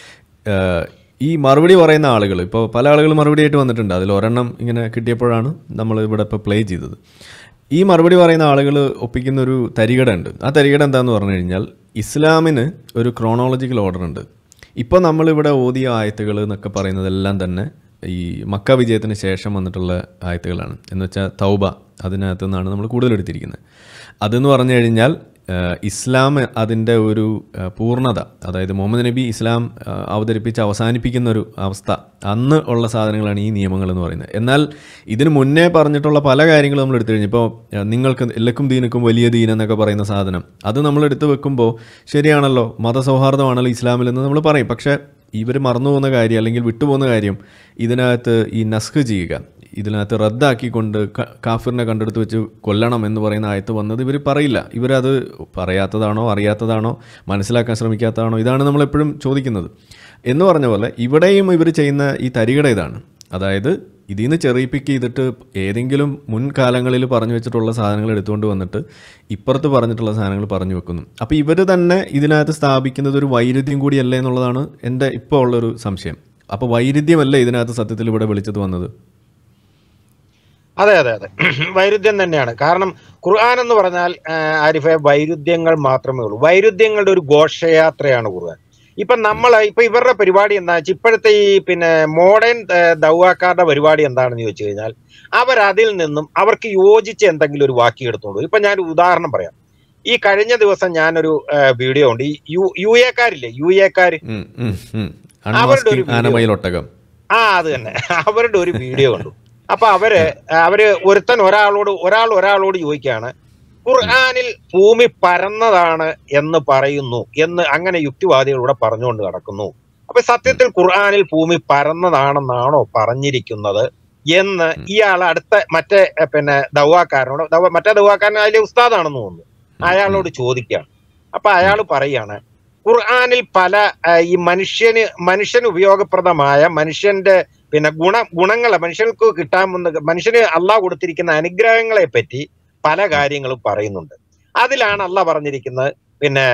ഈ മറുപടി പറയുന്ന ആളുകൾ ഇപ്പോൾ പല ആളുകൾ മറുപടി ആയിട്ട് വന്നിട്ടുണ്ട് അതിൽ ഒരെണ്ണം ഇങ്ങനെ കിട്ടിയപ്പോഴാണ് നമ്മൾ ഇവിടെ ഇപ്പോൾ പ്ലേ ചെയ്തത് ഈ മറുപടി പറയുന്ന ആളുകൾ ഒപ്പിക്കുന്ന ഒരു തരികട ഉണ്ട് ആ തരികട എന്താന്ന് പറഞ്ഞു കഴിഞ്ഞാൽ ഇസ്ലാമിന് ഒരു ക്രോണോളജിക്കൽ ഓർഡർ ഉണ്ട് ഇപ്പോൾ നമ്മളിവിടെ ഓതിയ ആയത്തുകൾ എന്നൊക്കെ പറയുന്നതെല്ലാം തന്നെ ഈ മക്ക വിജയത്തിന് ശേഷം വന്നിട്ടുള്ള ആയത്തുകളാണ് എന്ന് വെച്ചാൽ തൗബ അതിനകത്ത് നിന്നാണ് നമ്മൾ കൂടുതൽ എടുത്തിരിക്കുന്നത് അതെന്ന് പറഞ്ഞു കഴിഞ്ഞാൽ ഏഹ്, ഇസ്ലാം അതിൻ്റെ ഒരു ഏഹ്, പൂർണ്ണത അതായത് മുഹമ്മദ് നബി ഇസ്ലാം ഏഹ്, അവതരിപ്പിച്ച് അവസാനിപ്പിക്കുന്ന ഒരു അവസ്ഥ അന്ന് ഉള്ള സാധനങ്ങളാണ് ഈ നിയമങ്ങൾ എന്ന് പറയുന്നത് എന്നാൽ ഇതിന് മുന്നേ പറഞ്ഞിട്ടുള്ള പല കാര്യങ്ങളും നമ്മൾ എടുത്തു കഴിഞ്ഞു ഇപ്പോൾ ഏഹ്, നിങ്ങൾക്ക് എല്ലാക്കും ദീനക്കും വലിയ ദീൻ എന്നൊക്കെ പറയുന്ന സാധനം അത് നമ്മൾ എടുത്തു വെക്കുമ്പോൾ ശരിയാണല്ലോ മതസൗഹാർദ്ദമാണല്ലോ ഇസ്ലാമിലെന്ന് നമ്മൾ പറയും പക്ഷേ ഇവർ മറന്നു പോകുന്ന കാര്യം അല്ലെങ്കിൽ വിട്ടുപോകുന്ന കാര്യം ഇതിനകത്ത് ഈ നസ്ഖ് ചെയ്യുക ഇതിനകത്ത് റദ്ദാക്കിക്കൊണ്ട് ക- കാഫിറിനെ കണ്ടെടുത്ത് വെച്ച് കൊല്ലണം എന്ന് പറയുന്ന ആയത്ത് വന്നത് ഇവർ പറയില്ല ഇവരത് പറയാത്തതാണോ അറിയാത്തതാണോ മനസ്സിലാക്കാൻ ശ്രമിക്കാത്തതാണോ ഇതാണ് നമ്മളെപ്പോഴും ചോദിക്കുന്നത് എന്ന് പറഞ്ഞ പോലെ ഇവിടെയും ഇവർ ചെയ്യുന്ന ഈ തരികട ഇതാണ് അതായത് ഇതിൽ നിന്ന് ചെറിയിപ്പിക്ക് ചെയ്തിട്ട് ഏതെങ്കിലും മുൻകാലങ്ങളിൽ പറഞ്ഞു വെച്ചിട്ടുള്ള സാധനങ്ങൾ എടുത്തുകൊണ്ട് വന്നിട്ട് ഇപ്പുറത്ത് പറഞ്ഞിട്ടുള്ള സാധനങ്ങൾ പറഞ്ഞു വെക്കുന്നു അപ്പോൾ ഇവർ തന്നെ ഇതിനകത്ത് സ്ഥാപിക്കുന്നത് ഒരു വൈരുദ്ധ്യം കൂടിയല്ലേ എന്നുള്ളതാണ് എൻ്റെ ഇപ്പോൾ ഉള്ളൊരു സംശയം അപ്പോൾ വൈരുദ്ധ്യമല്ലേ ഇതിനകത്ത് സത്യത്തിൽ ഇവിടെ വിളിച്ചത് വന്നത് അതെ അതെ അതെ വൈരുദ്ധ്യം തന്നെയാണ് കാരണം ഖുർആൻ എന്ന് പറഞ്ഞാൽ ആ, ആരിഫെ വൈരുദ്ധ്യങ്ങൾ മാത്രമേ ഉള്ളൂ വൈരുദ്ധ്യങ്ങളുടെ ഒരു ഘോഷയാത്രയാണ് ഖുർആൻ ഇപ്പൊ നമ്മൾ ഇപ്പൊ ഇവരുടെ പരിപാടി എന്താ വെച്ചാൽ ഇപ്പോഴത്തെ ഈ പിന്നെ മോഡേൺ ദൗവാക്കാരുടെ പരിപാടി എന്താണെന്ന് ചോദിച്ചു കഴിഞ്ഞാൽ അവർ അതിൽ നിന്നും അവർക്ക് യോജിച്ച എന്തെങ്കിലും ഒരു വാക്കി എടുത്തോളൂ ഇപ്പൊ ഞാൻ ഒരു ഉദാഹരണം പറയാം ഈ കഴിഞ്ഞ ദിവസം ഞാനൊരു ആ, വീഡിയോ ഉണ്ട് ഈ യു യു എക്കാരില്ലേ യു എക്കാര് ഉം, ഉം, ഉം. അവരുടെ ഒരു അൺമാസ്കിംഗ് ആനമയിലൊട്ടകം ആ അത് തന്നെ അവരുടെ ഒരു വീഡിയോ കണ്ടു അപ്പൊ അവര് അവര് ഒരുത്തൻ ഒരാളോട് ഒരാൾ ഒരാളോട് ചോദിക്കുകയാണ് ഖുർആനിൽ ഭൂമി പരന്നതാണ് എന്ന് പറയുന്നു എന്ന് അങ്ങനെ യുക്തിവാദികളൂടെ പറഞ്ഞുകൊണ്ട് കിടക്കുന്നു അപ്പൊ സത്യത്തിൽ ഖുർആനിൽ ഭൂമി പരന്നതാണെന്നാണോ പറഞ്ഞിരിക്കുന്നത് എന്ന് ഇയാൾ അടുത്ത മറ്റേ എ, പിന്നെ ദൗവാക്കാരനോട് ദൗവ മറ്റേ ദൗവാക്കാരൻ അതിലെ ഉസ്താദാണെന്ന് തോന്നുന്നു അയാളോട് ചോദിക്കുകയാണ് അപ്പൊ അയാൾ പറയാണ് ഖുർആനിൽ പല ആ, ഈ മനുഷ്യന് മനുഷ്യന് ഉപയോഗപ്രദമായ മനുഷ്യന്റെ പിന്നെ ഗുണ ഗുണങ്ങളെ മനുഷ്യർക്ക് കിട്ടാമെന്ന് മനുഷ്യന് അള്ളാഹ് കൊടുത്തിരിക്കുന്ന അനുഗ്രഹങ്ങളെ പറ്റി പല കാര്യങ്ങളും പറയുന്നുണ്ട് അതിലാണ് അള്ളാഹ് പറഞ്ഞിരിക്കുന്നത് പിന്നെ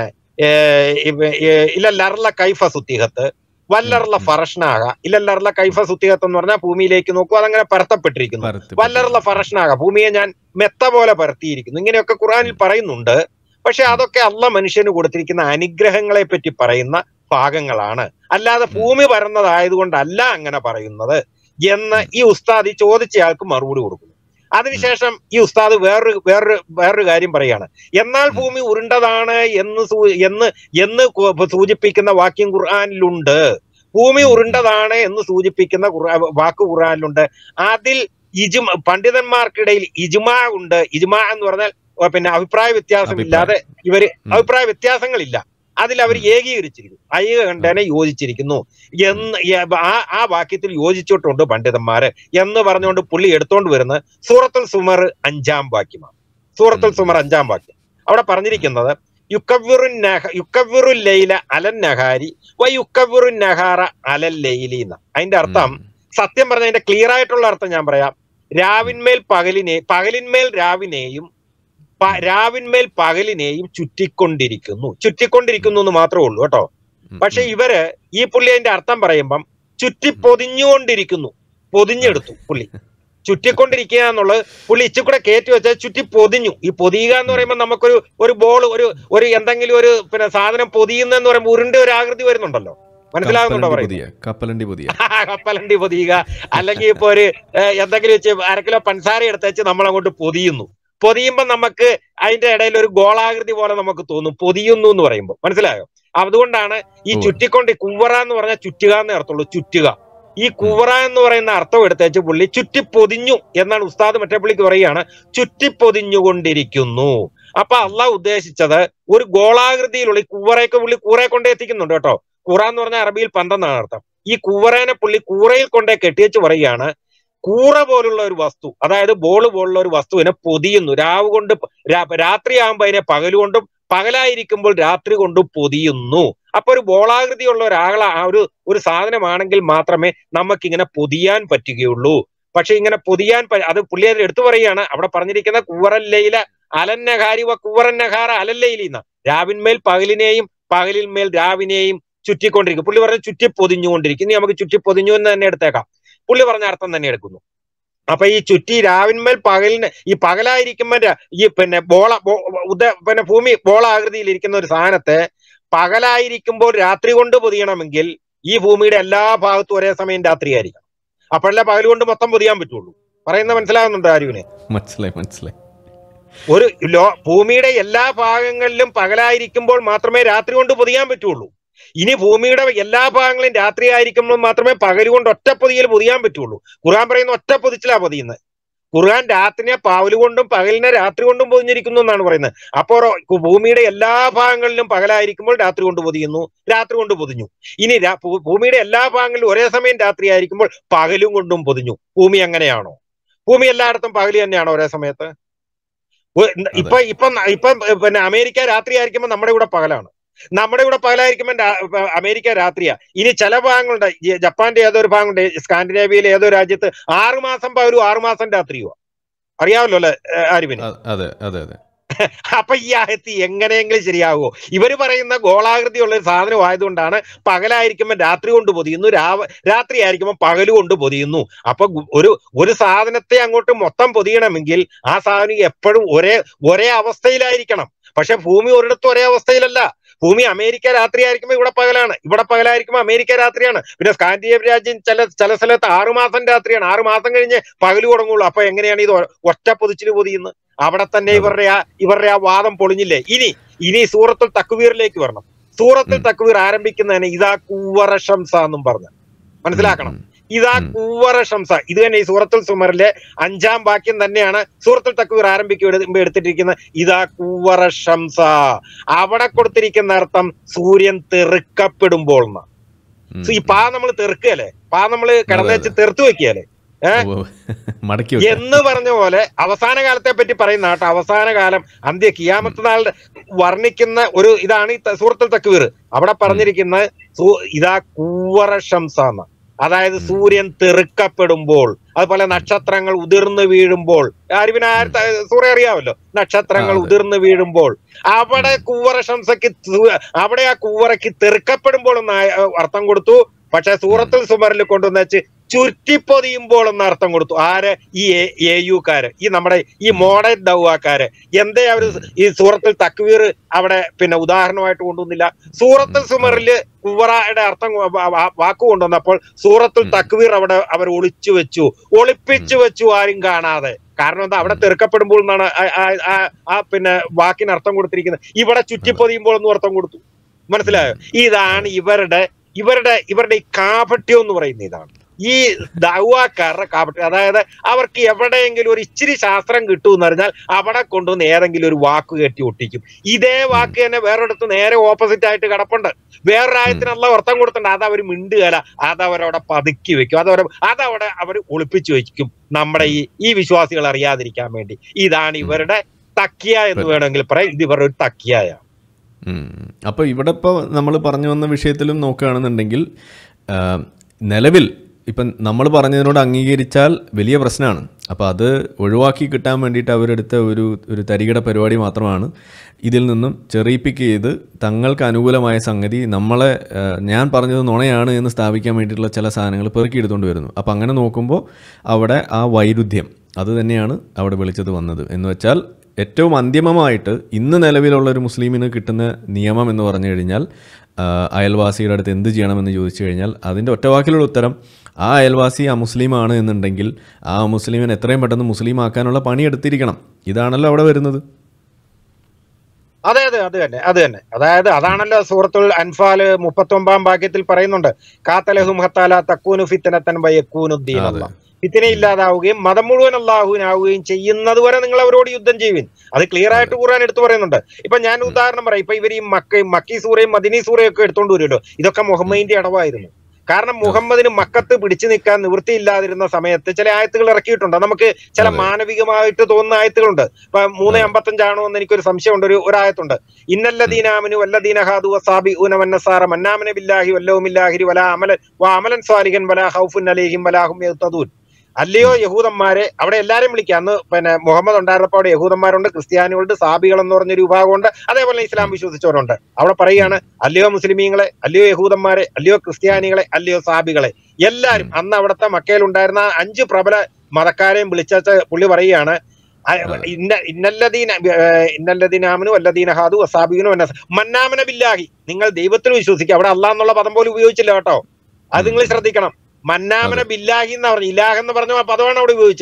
ഇല്ലല്ലർല കൈഫ സുത്തിഹത്ത് വല്ലർല ഫറഷ്നാക ഇല്ലല്ലർല കൈഫ സുത്തിഹത്ത് എന്ന് പറഞ്ഞാൽ ഭൂമിയിലേക്ക് നോക്കൂ അതങ്ങനെ പരത്തപ്പെട്ടിരിക്കുന്നു പരത്തി- വല്ലറുള്ള ഫറഷ്നാക ഭൂമിയെ ഞാൻ മെത്ത പോലെ പരത്തിയിരിക്കുന്നു ഇങ്ങനെയൊക്കെ ഖുറാനിൽ പറയുന്നുണ്ട് പക്ഷെ അതൊക്കെ അല്ല മനുഷ്യന് കൊടുത്തിരിക്കുന്ന അനുഗ്രഹങ്ങളെ പറ്റി പറയുന്ന ഭാഗങ്ങളാണ് അല്ലാതെ ഭൂമി പരന്നതായതുകൊണ്ടല്ല അങ്ങനെ പറയുന്നത് എന്ന് ഈ ഉസ്താദ് ഈ ചോദിച്ചയാൾക്ക് മറുപടി കൊടുക്കുന്നു അതിനുശേഷം ഈ ഉസ്താദ് വേറൊരു വേറൊരു വേറൊരു കാര്യം പറയാണ് എന്നാൽ ഭൂമി ഉരുണ്ടതാണ് എന്ന് സൂ- എന്ന് എന്ന് കു- സൂചിപ്പിക്കുന്ന വാക്യം ഖുർആാനിലുണ്ട് ഭൂമി ഉരുണ്ടതാണ് എന്ന് സൂചിപ്പിക്കുന്ന ഖുർആ- വാക്ക് ഖുർആാനിലുണ്ട് അതിൽ ഇജുമ പണ്ഡിതന്മാർക്കിടയിൽ ഇജുമാ ഉണ്ട് ഇജുമാ എന്ന് പറഞ്ഞാൽ ഓ, പിന്നെ അഭിപ്രായ വ്യത്യാസമില്ലാതെ ഇവര് ഉം. അഭിപ്രായ വ്യത്യാസങ്ങളില്ല അതിൽ അവർ ഏകീകരിച്ചിരിക്കുന്നു ഐകകണ്ഠേന യോജിച്ചിരിക്കുന്നു എന്ന് ഈ- ആ ആ വാക്യത്തിൽ യോജിച്ചിട്ടുണ്ട് പണ്ഡിതന്മാര് എന്ന് പറഞ്ഞുകൊണ്ട് പുള്ളി എടുത്തോണ്ട് വരുന്ന സൂറത്തുൽ സുമർ അഞ്ചാം വാക്യമാണ് സൂറത്തുൽ സുമർ അഞ്ചാം വാക്യം അവിടെ പറഞ്ഞിരിക്കുന്നത് യുക്കവിറു യുക്കവിറു ലൈല അലൻ നഹാരി വ യുക്കവിറു നഹാറ അലൽ ലൈലി എന്ന അതിന്റെ അർത്ഥം സത്യം പറഞ്ഞ അതിന്റെ ക്ലിയർ ആയിട്ടുള്ള അർത്ഥം ഞാൻ പറയാം രാവിന്മേൽ പകലിനെ പകലിന്മേൽ രാവിനെയും പ- രാവിന്മേൽ പകലിനെയും ചുറ്റിക്കൊണ്ടിരിക്കുന്നു ചുറ്റിക്കൊണ്ടിരിക്കുന്നു എന്ന് മാത്രമേ ഉള്ളൂ കേട്ടോ ഉം, പക്ഷെ ഉം. ഇവര് ഈ പുള്ളി അതിന്റെ അർത്ഥം പറയുമ്പം ചുറ്റി പൊതിഞ്ഞുകൊണ്ടിരിക്കുന്നു പൊതിഞ്ഞെടുത്തു പുള്ളി ചുറ്റിക്കൊണ്ടിരിക്കുക എന്നുള്ളത് പുള്ളി ഇച്ചിരി കൂടെ കയറ്റി വെച്ചാൽ ചുറ്റി പൊതിഞ്ഞു ഈ പൊതിയുക എന്ന് പറയുമ്പോൾ നമുക്കൊരു ഒരു ബോൾ ഒരു ഒരു എന്തെങ്കിലും ഒരു പിന്നെ സാധനം പൊതിയുന്നെന്ന് പറയുമ്പോൾ ഉരുണ്ട ഒരു ആകൃതി വരുന്നുണ്ടല്ലോ മനസ്സിലാകുന്നുണ്ടോ കപ്പലണ്ടി പറയുന്നത് പുതിയ കപ്പലണ്ടി പുതിയ കപ്പലണ്ടി പൊതിയുക അല്ലെങ്കിൽ ഇപ്പൊ ഒരു ഏഹ്, എന്തെങ്കിലും വെച്ച് അരക്കിലോ പഞ്ചസാര എടുത്ത് വെച്ച് നമ്മൾ അങ്ങോട്ട് പൊതിയുന്നു പൊതിയുമ്പോൾ നമുക്ക് അതിന്റെ ഇടയിൽ ഒരു ഗോളാകൃതി പോലെ നമുക്ക് തോന്നും പൊതിയുന്നു എന്ന് പറയുമ്പോൾ മനസ്സിലായോ അതുകൊണ്ടാണ് ഈ ഉവ്വ്. ചുറ്റിക്കൊണ്ട് കുവറ എന്ന് പറഞ്ഞാൽ ചുറ്റുക എന്നേ അർത്ഥമുള്ളൂ ചുറ്റുക ഈ കുവറ എന്ന് പറയുന്ന അർത്ഥം എടുത്തേച്ച് പുള്ളി ചുറ്റി പൊതിഞ്ഞു എന്നാണ് ഉസ്താദ് മറ്റേ പുള്ളിക്ക് പറയുകയാണ് ചുറ്റി പൊതിഞ്ഞുകൊണ്ടിരിക്കുന്നു അപ്പൊ അള്ളാഹ് ഉദ്ദേശിച്ചത് ഒരു ഗോളാകൃതിയിലുള്ള ഈ കൂറയൊക്കെ പുള്ളി കൂറയെ കൊണ്ടേ എത്തിക്കുന്നുണ്ട് കേട്ടോ കൂറ എന്ന് പറഞ്ഞാൽ അറബിയിൽ പന്തെന്നാണ് അർത്ഥം ഈ കൂറേനെ പുള്ളി കൂറയിൽ കൊണ്ടേ കെട്ടിയേച്ച് പറയുകയാണ് കൂറ പോലുള്ള ഒരു വസ്തു അതായത് ബോൾ പോലുള്ള ഒരു വസ്തുവിനെ പൊതിയുന്നു രാവ് കൊണ്ട് പ- രാ- രാത്രിയാകുമ്പോൾ അതിനെ പകലുകൊണ്ടും പകലായിരിക്കുമ്പോൾ രാത്രി കൊണ്ടും പൊതിയുന്നു അപ്പൊ ഒരു ബോളാകൃതിയുള്ള ഒരാള ആ ഒരു ഒരു സാധനമാണെങ്കിൽ മാത്രമേ നമുക്ക് ഇങ്ങനെ പൊതിയാൻ പറ്റുകയുള്ളൂ പക്ഷെ ഇങ്ങനെ പൊതിയാൻ പ- അത് പുള്ളിയെ എടുത്തു പറയുകയാണ് അവിടെ പറഞ്ഞിരിക്കുന്ന കൂവറല്ലയില അലന്നഹാരി വ കൂവറന്നഹാറ അലല്ലയിലിന്ന രാവിന്മേൽ പകലിനെയും പകലിന്മേൽ രാവിനെയും ചുറ്റിക്കൊണ്ടിരിക്കും പുള്ളി പറഞ്ഞ ചുറ്റി പൊതിഞ്ഞുകൊണ്ടിരിക്കും ഇനി നമുക്ക് ചുറ്റി പൊതിഞ്ഞു എന്ന് തന്നെ എടുത്തേക്കാം പുള്ളി പറഞ്ഞ അർത്ഥം തന്നെ എടുക്കുന്നു അപ്പൊ ഈ ചുറ്റി രാവിന്മേൽ പകലിന് ഈ പകലായിരിക്കുമ്പോ ര- ഈ പിന്നെ ബോള ബോ- ഉദ പിന്നെ ഭൂമി ബോളാകൃതിയിൽ ഇരിക്കുന്ന ഒരു സാധനത്തെ പകലായിരിക്കുമ്പോൾ രാത്രി കൊണ്ട് പൊതിയണമെങ്കിൽ ഈ ഭൂമിയുടെ എല്ലാ ഭാഗത്തും ഒരേ സമയം രാത്രിയായിരിക്കണം അപ്പോഴല്ലേ പകൽ കൊണ്ട് മൊത്തം പൊതിയാൻ പറ്റുള്ളൂ പറയുന്നത് മനസ്സിലാകുന്നുണ്ടോ ആരുവിനെ മനസ്സിലായി മനസ്സിലായി ഒരു ലോ ഭൂമിയുടെ എല്ലാ ഭാഗങ്ങളിലും പകലായിരിക്കുമ്പോൾ മാത്രമേ രാത്രി കൊണ്ട് പൊതിയാൻ പറ്റുള്ളൂ ഇനി ഭൂമിയുടെ എല്ലാ ഭാഗങ്ങളും രാത്രി ആയിരിക്കുമ്പോൾ മാത്രമേ പകൽ കൊണ്ട് ഒറ്റ പൊതിയൽ പൊതിയാൻ പറ്റുള്ളൂ ഖുർആൻ പറയുന്ന ഒറ്റ പൊതിച്ചിലാ പൊതിയുന്നത് ഖുർആൻ രാത്രിനെ പകല് കൊണ്ടും പകലിനെ രാത്രി കൊണ്ടും പൊതിഞ്ഞിരിക്കുന്നു എന്നാണ് പറയുന്നത് അപ്പോൾ ഭൂമിയുടെ എല്ലാ ഭാഗങ്ങളിലും പകലായിരിക്കുമ്പോൾ രാത്രി കൊണ്ട് പൊതിയുന്നു രാത്രി കൊണ്ട് പൊതിഞ്ഞു ഇനി രാ- ഭൂ- ഭൂമിയുടെ എല്ലാ ഭാഗങ്ങളിലും ഒരേ സമയം രാത്രി ആയിരിക്കുമ്പോൾ പകലും കൊണ്ടും പൊതിഞ്ഞു ഭൂമി അങ്ങനെയാണോ ഭൂമി എല്ലായിടത്തും പകല് തന്നെയാണോ ഒരേ സമയത്ത് ഒ- ഇപ്പൊ ഇപ്പൊ ഇപ്പൊ പിന്നെ അമേരിക്ക രാത്രി ആയിരിക്കുമ്പോൾ നമ്മുടെ ഇവിടെ പകലാണ് നമ്മുടെ ഇവിടെ പകലായിരിക്കുമ്പോൾ രാ- ഇപ്പൊ അമേരിക്ക രാത്രിയാ ഇനി ചില ഭാഗങ്ങളുണ്ട് ഈ ജപ്പാന്റെ ഏതോ ഒരു ഭാഗമുണ്ട് സ്കാൻഡിനേവിയയിലെ ഏതോ രാജ്യത്ത് ആറുമാസം പകലും ആറുമാസം രാത്രിയുവാ അറിയാമല്ലോ അല്ലെ ആരുവിന് അ- അതെ അതെ അതെ അപ്പൊ ഈ ആയത്തി എങ്ങനെയെങ്കിലും ശരിയാകുമോ ഇവര് പറയുന്ന ഗോളാകൃതിയുള്ള ഒരു സാധനം ആയതുകൊണ്ടാണ് പകലായിരിക്കുമ്പോൾ രാത്രി കൊണ്ട് പൊതിയുന്നു രാവ രാത്രി ആയിരിക്കുമ്പോൾ പകല് കൊണ്ട് പൊതിയുന്നു അപ്പൊ ഗു- ഒരു ഒരു സാധനത്തെ അങ്ങോട്ട് മൊത്തം പൊതിയണമെങ്കിൽ ആ സാധനം എപ്പോഴും ഒരേ ഒരേ അവസ്ഥയിലായിരിക്കണം പക്ഷെ ഭൂമി ഒരിടത്തും ഒരേ അവസ്ഥയിലല്ല ഭൂമി അമേരിക്ക രാത്രി ആയിരിക്കുമ്പോൾ ഇവിടെ പകലാണ് ഇവിടെ പകലായിരിക്കുമ്പോൾ അമേരിക്ക രാത്രിയാണ് പിന്നെ സ്കാൻഡിനേവ് രാജ്യം ചില ചില സ്ഥലത്ത് ആറുമാസം രാത്രിയാണ് ആറു മാസം കഴിഞ്ഞ് പകല് തുടങ്ങുള്ളൂ അപ്പൊ എങ്ങനെയാണ് ഇത് ഒ- ഒറ്റ പൊതിച്ചിൽ പൊതിയുന്നത് അവിടെ തന്നെ ഇവരുടെ ആ ഇവരുടെ ആ വാദം പൊളിഞ്ഞില്ലേ ഇനി ഇനി സൂറത്തുൽ തക്വീറിലേക്ക് വരണം സൂറത്തുൽ ഉം. തക്വീർ ആരംഭിക്കുന്നതിന് ഇതാ കൂവറ ഷംസ എന്നും പറഞ്ഞ് മനസ്സിലാക്കണം ഉം. ഇതാ ഉം. കൂവറ ഷംസ ഇത് തന്നെ ഈ സൂറത്തുൽ സുമറിലെ അഞ്ചാം വാക്യം തന്നെയാണ് സൂറത്തുൽ തക്വീർ ആരംഭിക്കുമ്പോൾ എടുത്തിട്ടിരിക്കുന്നത് ഇതാ കൂവറ ഷംസ അവിടെ കൊടുത്തിരിക്കുന്ന അർത്ഥം സൂര്യൻ തെറുക്കപ്പെടുമ്പോൾ എന്നാ. ഉം. ഈ പാ നമ്മൾ തെറുക്കല്ലേ പാ നമ്മൾ കിടന്നുവെച്ച് തെറുത്തു വെക്കുകയല്ലേ ഉവ്വ് ഉവ്വ്. മടക്കി വെക്കാം. എന്ന് പറഞ്ഞ പോലെ അവസാന കാലത്തെ പറ്റി പറയുന്ന കേട്ടോ അവസാന കാലം അന്ത്യ കിയാമത്ത് നാളിന്റെ വർണ്ണിക്കുന്ന ഒരു ഇതാണ് ഈ ത- സൂറത്തുൽ തക്വീർ അവിടെ പറഞ്ഞിരിക്കുന്ന സൂ- ഇതാ കൂവറ ഷംസ എന്ന അതായത് ഉം. സൂര്യൻ തെറുക്കപ്പെടുമ്പോൾ അതുപോലെ നക്ഷത്രങ്ങൾ ഉതിർന്നു വീഴുമ്പോൾ ആരിവിന് ആര് സൂര്യ അറിയാമല്ലോ നക്ഷത്രങ്ങൾ ആ, അതെ. ഉതിർന്നു വീഴുമ്പോൾ അവിടെ കൂവറ ഷംസക്ക് സു- അവിടെ ആ കൂവറയ്ക്ക് തെറുക്കപ്പെടുമ്പോൾ എന്ന ആ- അർത്ഥം കൊടുത്തു പക്ഷെ സൂറത്തുൽ സുമറിൽ കൊണ്ടുവന്ന് വെച്ച് ചുറ്റിപ്പൊതിയുമ്പോൾ എന്ന അർത്ഥം കൊടുത്തു ആര് ഈ എ യുക്കാര് ഈ നമ്മുടെ ഈ മോഡേൺ ദൗവാക്കാര് എന്തേ അവര് ഈ സൂറത്തുൽ തക്വീർ അവിടെ പിന്നെ ഉദാഹരണമായിട്ട് കൊണ്ടുവന്നില്ല സൂറത്തുൽ സുമറില് കുവറയുടെ അർത്ഥം വ- വ- വാക്ക് കൊണ്ടുവന്നപ്പോൾ സൂറത്തുൽ ഉം. തക്വീർ അവിടെ അവർ ഒളിച്ചു വെച്ചു ഒളിപ്പിച്ചു വെച്ചു ആരും കാണാതെ കാരണം എന്താ അവിടെ ഉം. തെറുക്കപ്പെടുമ്പോൾ എന്നാണ് ആ- ആ- ആ- ആ പിന്നെ വാക്കിന് അർത്ഥം കൊടുത്തിരിക്കുന്നത് ഇവിടെ ചുറ്റിപ്പൊതിയുമ്പോൾ എന്നും അർത്ഥം കൊടുത്തു മനസ്സിലായോ ഇതാണ് ഇവരുടെ ഇവരുടെ ഇവരുടെ ഈ കാപട്യം എന്ന് പറയുന്ന ഇതാണ് ഈ ദൗവാക്കാരുടെ കാപട്യം അതായത് അവർക്ക് എവിടെയെങ്കിലും ഒരു ഇച്ചിരി ശാസ്ത്രം കിട്ടുമെന്ന് പറഞ്ഞാൽ അവിടെ കൊണ്ടുവന്ന് ഏതെങ്കിലും ഒരു വാക്ക് കെട്ടി ഒട്ടിക്കും ഇതേ വാക്ക് തന്നെ വേറൊരിടത്ത് നേരെ ഓപ്പോസിറ്റ് ആയിട്ട് കിടപ്പുണ്ട് വേറൊരായത്തിനുള്ള അർത്ഥം കൊടുത്തിട്ടുണ്ട് അത് അവർ മിണ്ടുകയല്ല അത് അവരവിടെ പതുക്കി വെക്കും അതവരെ അതവിടെ അവർ ഒളിപ്പിച്ചു വെക്കും നമ്മുടെ ഈ ഈ വിശ്വാസികൾ അറിയാതിരിക്കാൻ വേണ്ടി ഇതാണ് ഇവരുടെ തക്കിയ എന്ന് വേണമെങ്കിൽ പറയാം ഇത് ഇവരുടെ ഒരു തക്കിയായ ഉം. അപ്പോൾ ഇവിടെ ഇപ്പോൾ നമ്മൾ പറഞ്ഞു വന്ന വിഷയത്തിലും നോക്കുകയാണെന്നുണ്ടെങ്കിൽ ആ, നിലവിൽ ഇപ്പം നമ്മൾ പറഞ്ഞതിനോട് അംഗീകരിച്ചാൽ വലിയ പ്രശ്നമാണ് അപ്പോൾ അത് ഒഴിവാക്കി കിട്ടാൻ വേണ്ടിയിട്ട് അവരെടുത്ത ഒരു ഒരു തരികിട പരിപാടി മാത്രമാണ് ഇതിൽ നിന്നും ചെറിയിപ്പിക്ക് ചെയ്ത് തങ്ങൾക്ക് അനുകൂലമായ സംഗതി നമ്മളെ ആ, ഞാൻ പറഞ്ഞത് നുണയാണ് എന്ന് സ്ഥാപിക്കാൻ വേണ്ടിയിട്ടുള്ള ചില സാധനങ്ങൾ പെറുക്കിയെടുത്തുകൊണ്ട് വരുന്നു അപ്പോൾ അങ്ങനെ നോക്കുമ്പോൾ അവിടെ ആ വൈരുദ്ധ്യം അത് തന്നെയാണ് അവിടെ വിളിച്ചത് വന്നത് എന്ന് വെച്ചാൽ ഏറ്റവും അന്തിമമായിട്ട് ഇന്ന് നിലവിലുള്ള ഒരു മുസ്ലിമിന് കിട്ടുന്ന നിയമം എന്ന് പറഞ്ഞു കഴിഞ്ഞാൽ ആ, അയൽവാസിയുടെ അടുത്ത് എന്ത് ചെയ്യണമെന്ന് ചോദിച്ചു കഴിഞ്ഞാൽ അതിൻ്റെ ഒറ്റവാക്കിലുള്ള ഉത്തരം ആ അയൽവാസി ആ മുസ്ലിമാണ് എന്നുണ്ടെങ്കിൽ ആ മുസ്ലിമിനെ എത്രയും പെട്ടെന്ന് മുസ്ലിം ആക്കാനുള്ള പണി എടുത്തിരിക്കണം ഇതാണല്ലോ അവിടെ വരുന്നത് അതെ അതെ അത് തന്നെ അത് തന്നെ അതായത് അതാണല്ലോ സൂറത്തുൽ അൻഫാല് മുപ്പത്തി ഒമ്പതാം ഭാഗ്യത്തിൽ പറയുന്നുണ്ട് കാത്തലഹും ഹത്താല തക്കൂനു ഫിത്തനത്തൻ വയക്കൂനുദ്ദീൻ അല്ല ഫിത്തിന ഇല്ലാതാവുകയും മതം മുഴുവൻ അള്ളാഹുവിനാവുകയും ചെയ്യുന്നത് വരെ നിങ്ങൾ അവരോട് യുദ്ധം ചെയ്യുവിൻ അത് ക്ലിയർ ആയിട്ട് ഖുർആൻ എടുത്തു പറയുന്നുണ്ട് ഇപ്പൊ ഞാൻ ഉദാഹരണം പറയാം ഇപ്പൊ ഇവർ ഈ മക്ക മക്കി സൂറയും മദിനി സൂറയും ഒക്കെ എടുത്തോണ്ട് വരുമല്ലോ ഇതൊക്കെ മുഹമ്മദിന്റെ അടവായിരുന്നു കാരണം മുഹമ്മദിന് മക്കത്ത് പിടിച്ചു നിൽക്കാൻ നിവൃത്തിയില്ലാതിരുന്ന സമയത്ത് ചില ആയത്തുകൾ ഇറക്കിയിട്ടുണ്ട് നമുക്ക് ചില അതെ. മാനവികമായിട്ട് തോന്നുന്ന ആയത്തുകളുണ്ട് ഇപ്പൊ മൂന്ന് അമ്പത്തഞ്ചാണോ എന്ന് എനിക്കൊരു സംശയമുണ്ട് ഒരു ഒരായത്തുണ്ട് ഇന്നല്ലദീനാമനു വല്ലദീന ഹാദു വസാബി ഊനമന്നസാറ മന്നാമന ബില്ലാഹി വല്ലവുമില്ലാഹിരി വലാ അമലൻ വാ അമലൻ സ്വാലിഹൻ വലാ ഹൗഫുൻ അലൈഹിം വലാഹും യഹ്തദൂൻ അല്ലയോ യഹൂദന്മാരെ അവിടെ എല്ലാരും വിളിക്കുക അന്ന് പിന്നെ മുഹമ്മദ് ഉണ്ടായിരുന്നപ്പോൾ അവിടെ യഹൂദന്മാരുണ്ട് ക്രിസ്ത്യാനികളുണ്ട് സാബികൾ എന്ന് പറഞ്ഞൊരു വിഭാഗമുണ്ട് അതേപോലെ ഇസ്ലാം വിശ്വസിച്ചവരുണ്ട് അവിടെ പറയുകയാണ് അല്ലയോ മുസ്ലിമീങ്ങളെ അല്ലയോ യഹൂദന്മാരെ അല്ലയോ ക്രിസ്ത്യാനികളെ അല്ലയോ സാബികളെ എല്ലാരും അന്ന് അവിടുത്തെ മക്കയിൽ ഉണ്ടായിരുന്ന അഞ്ച് പ്രബല മതക്കാരെയും വിളിച്ച പുള്ളി പറയുകയാണ് അ- ഇന്ന ഇന്നല്ലദീന ഏഹ് ഇന്നല്ലദീനാമനു അല്ലദീന ഹാദു അസാബിനു മന്നാമന ബില്ലാഹി നിങ്ങൾ ദൈവത്തിൽ വിശ്വസിക്കുക അവിടെ അള്ളാഹ് എന്നുള്ള പദം പോലും ഉപയോഗിച്ചില്ല കേട്ടോ അത് നിങ്ങൾ ശ്രദ്ധിക്കണം മന്നാമന ബില്ലാഹി എന്ന് പറഞ്ഞു ഇലാഹ് എന്ന് പറഞ്ഞ ആ പദമാണ് അവിടെ ഉപയോഗിച്ചത്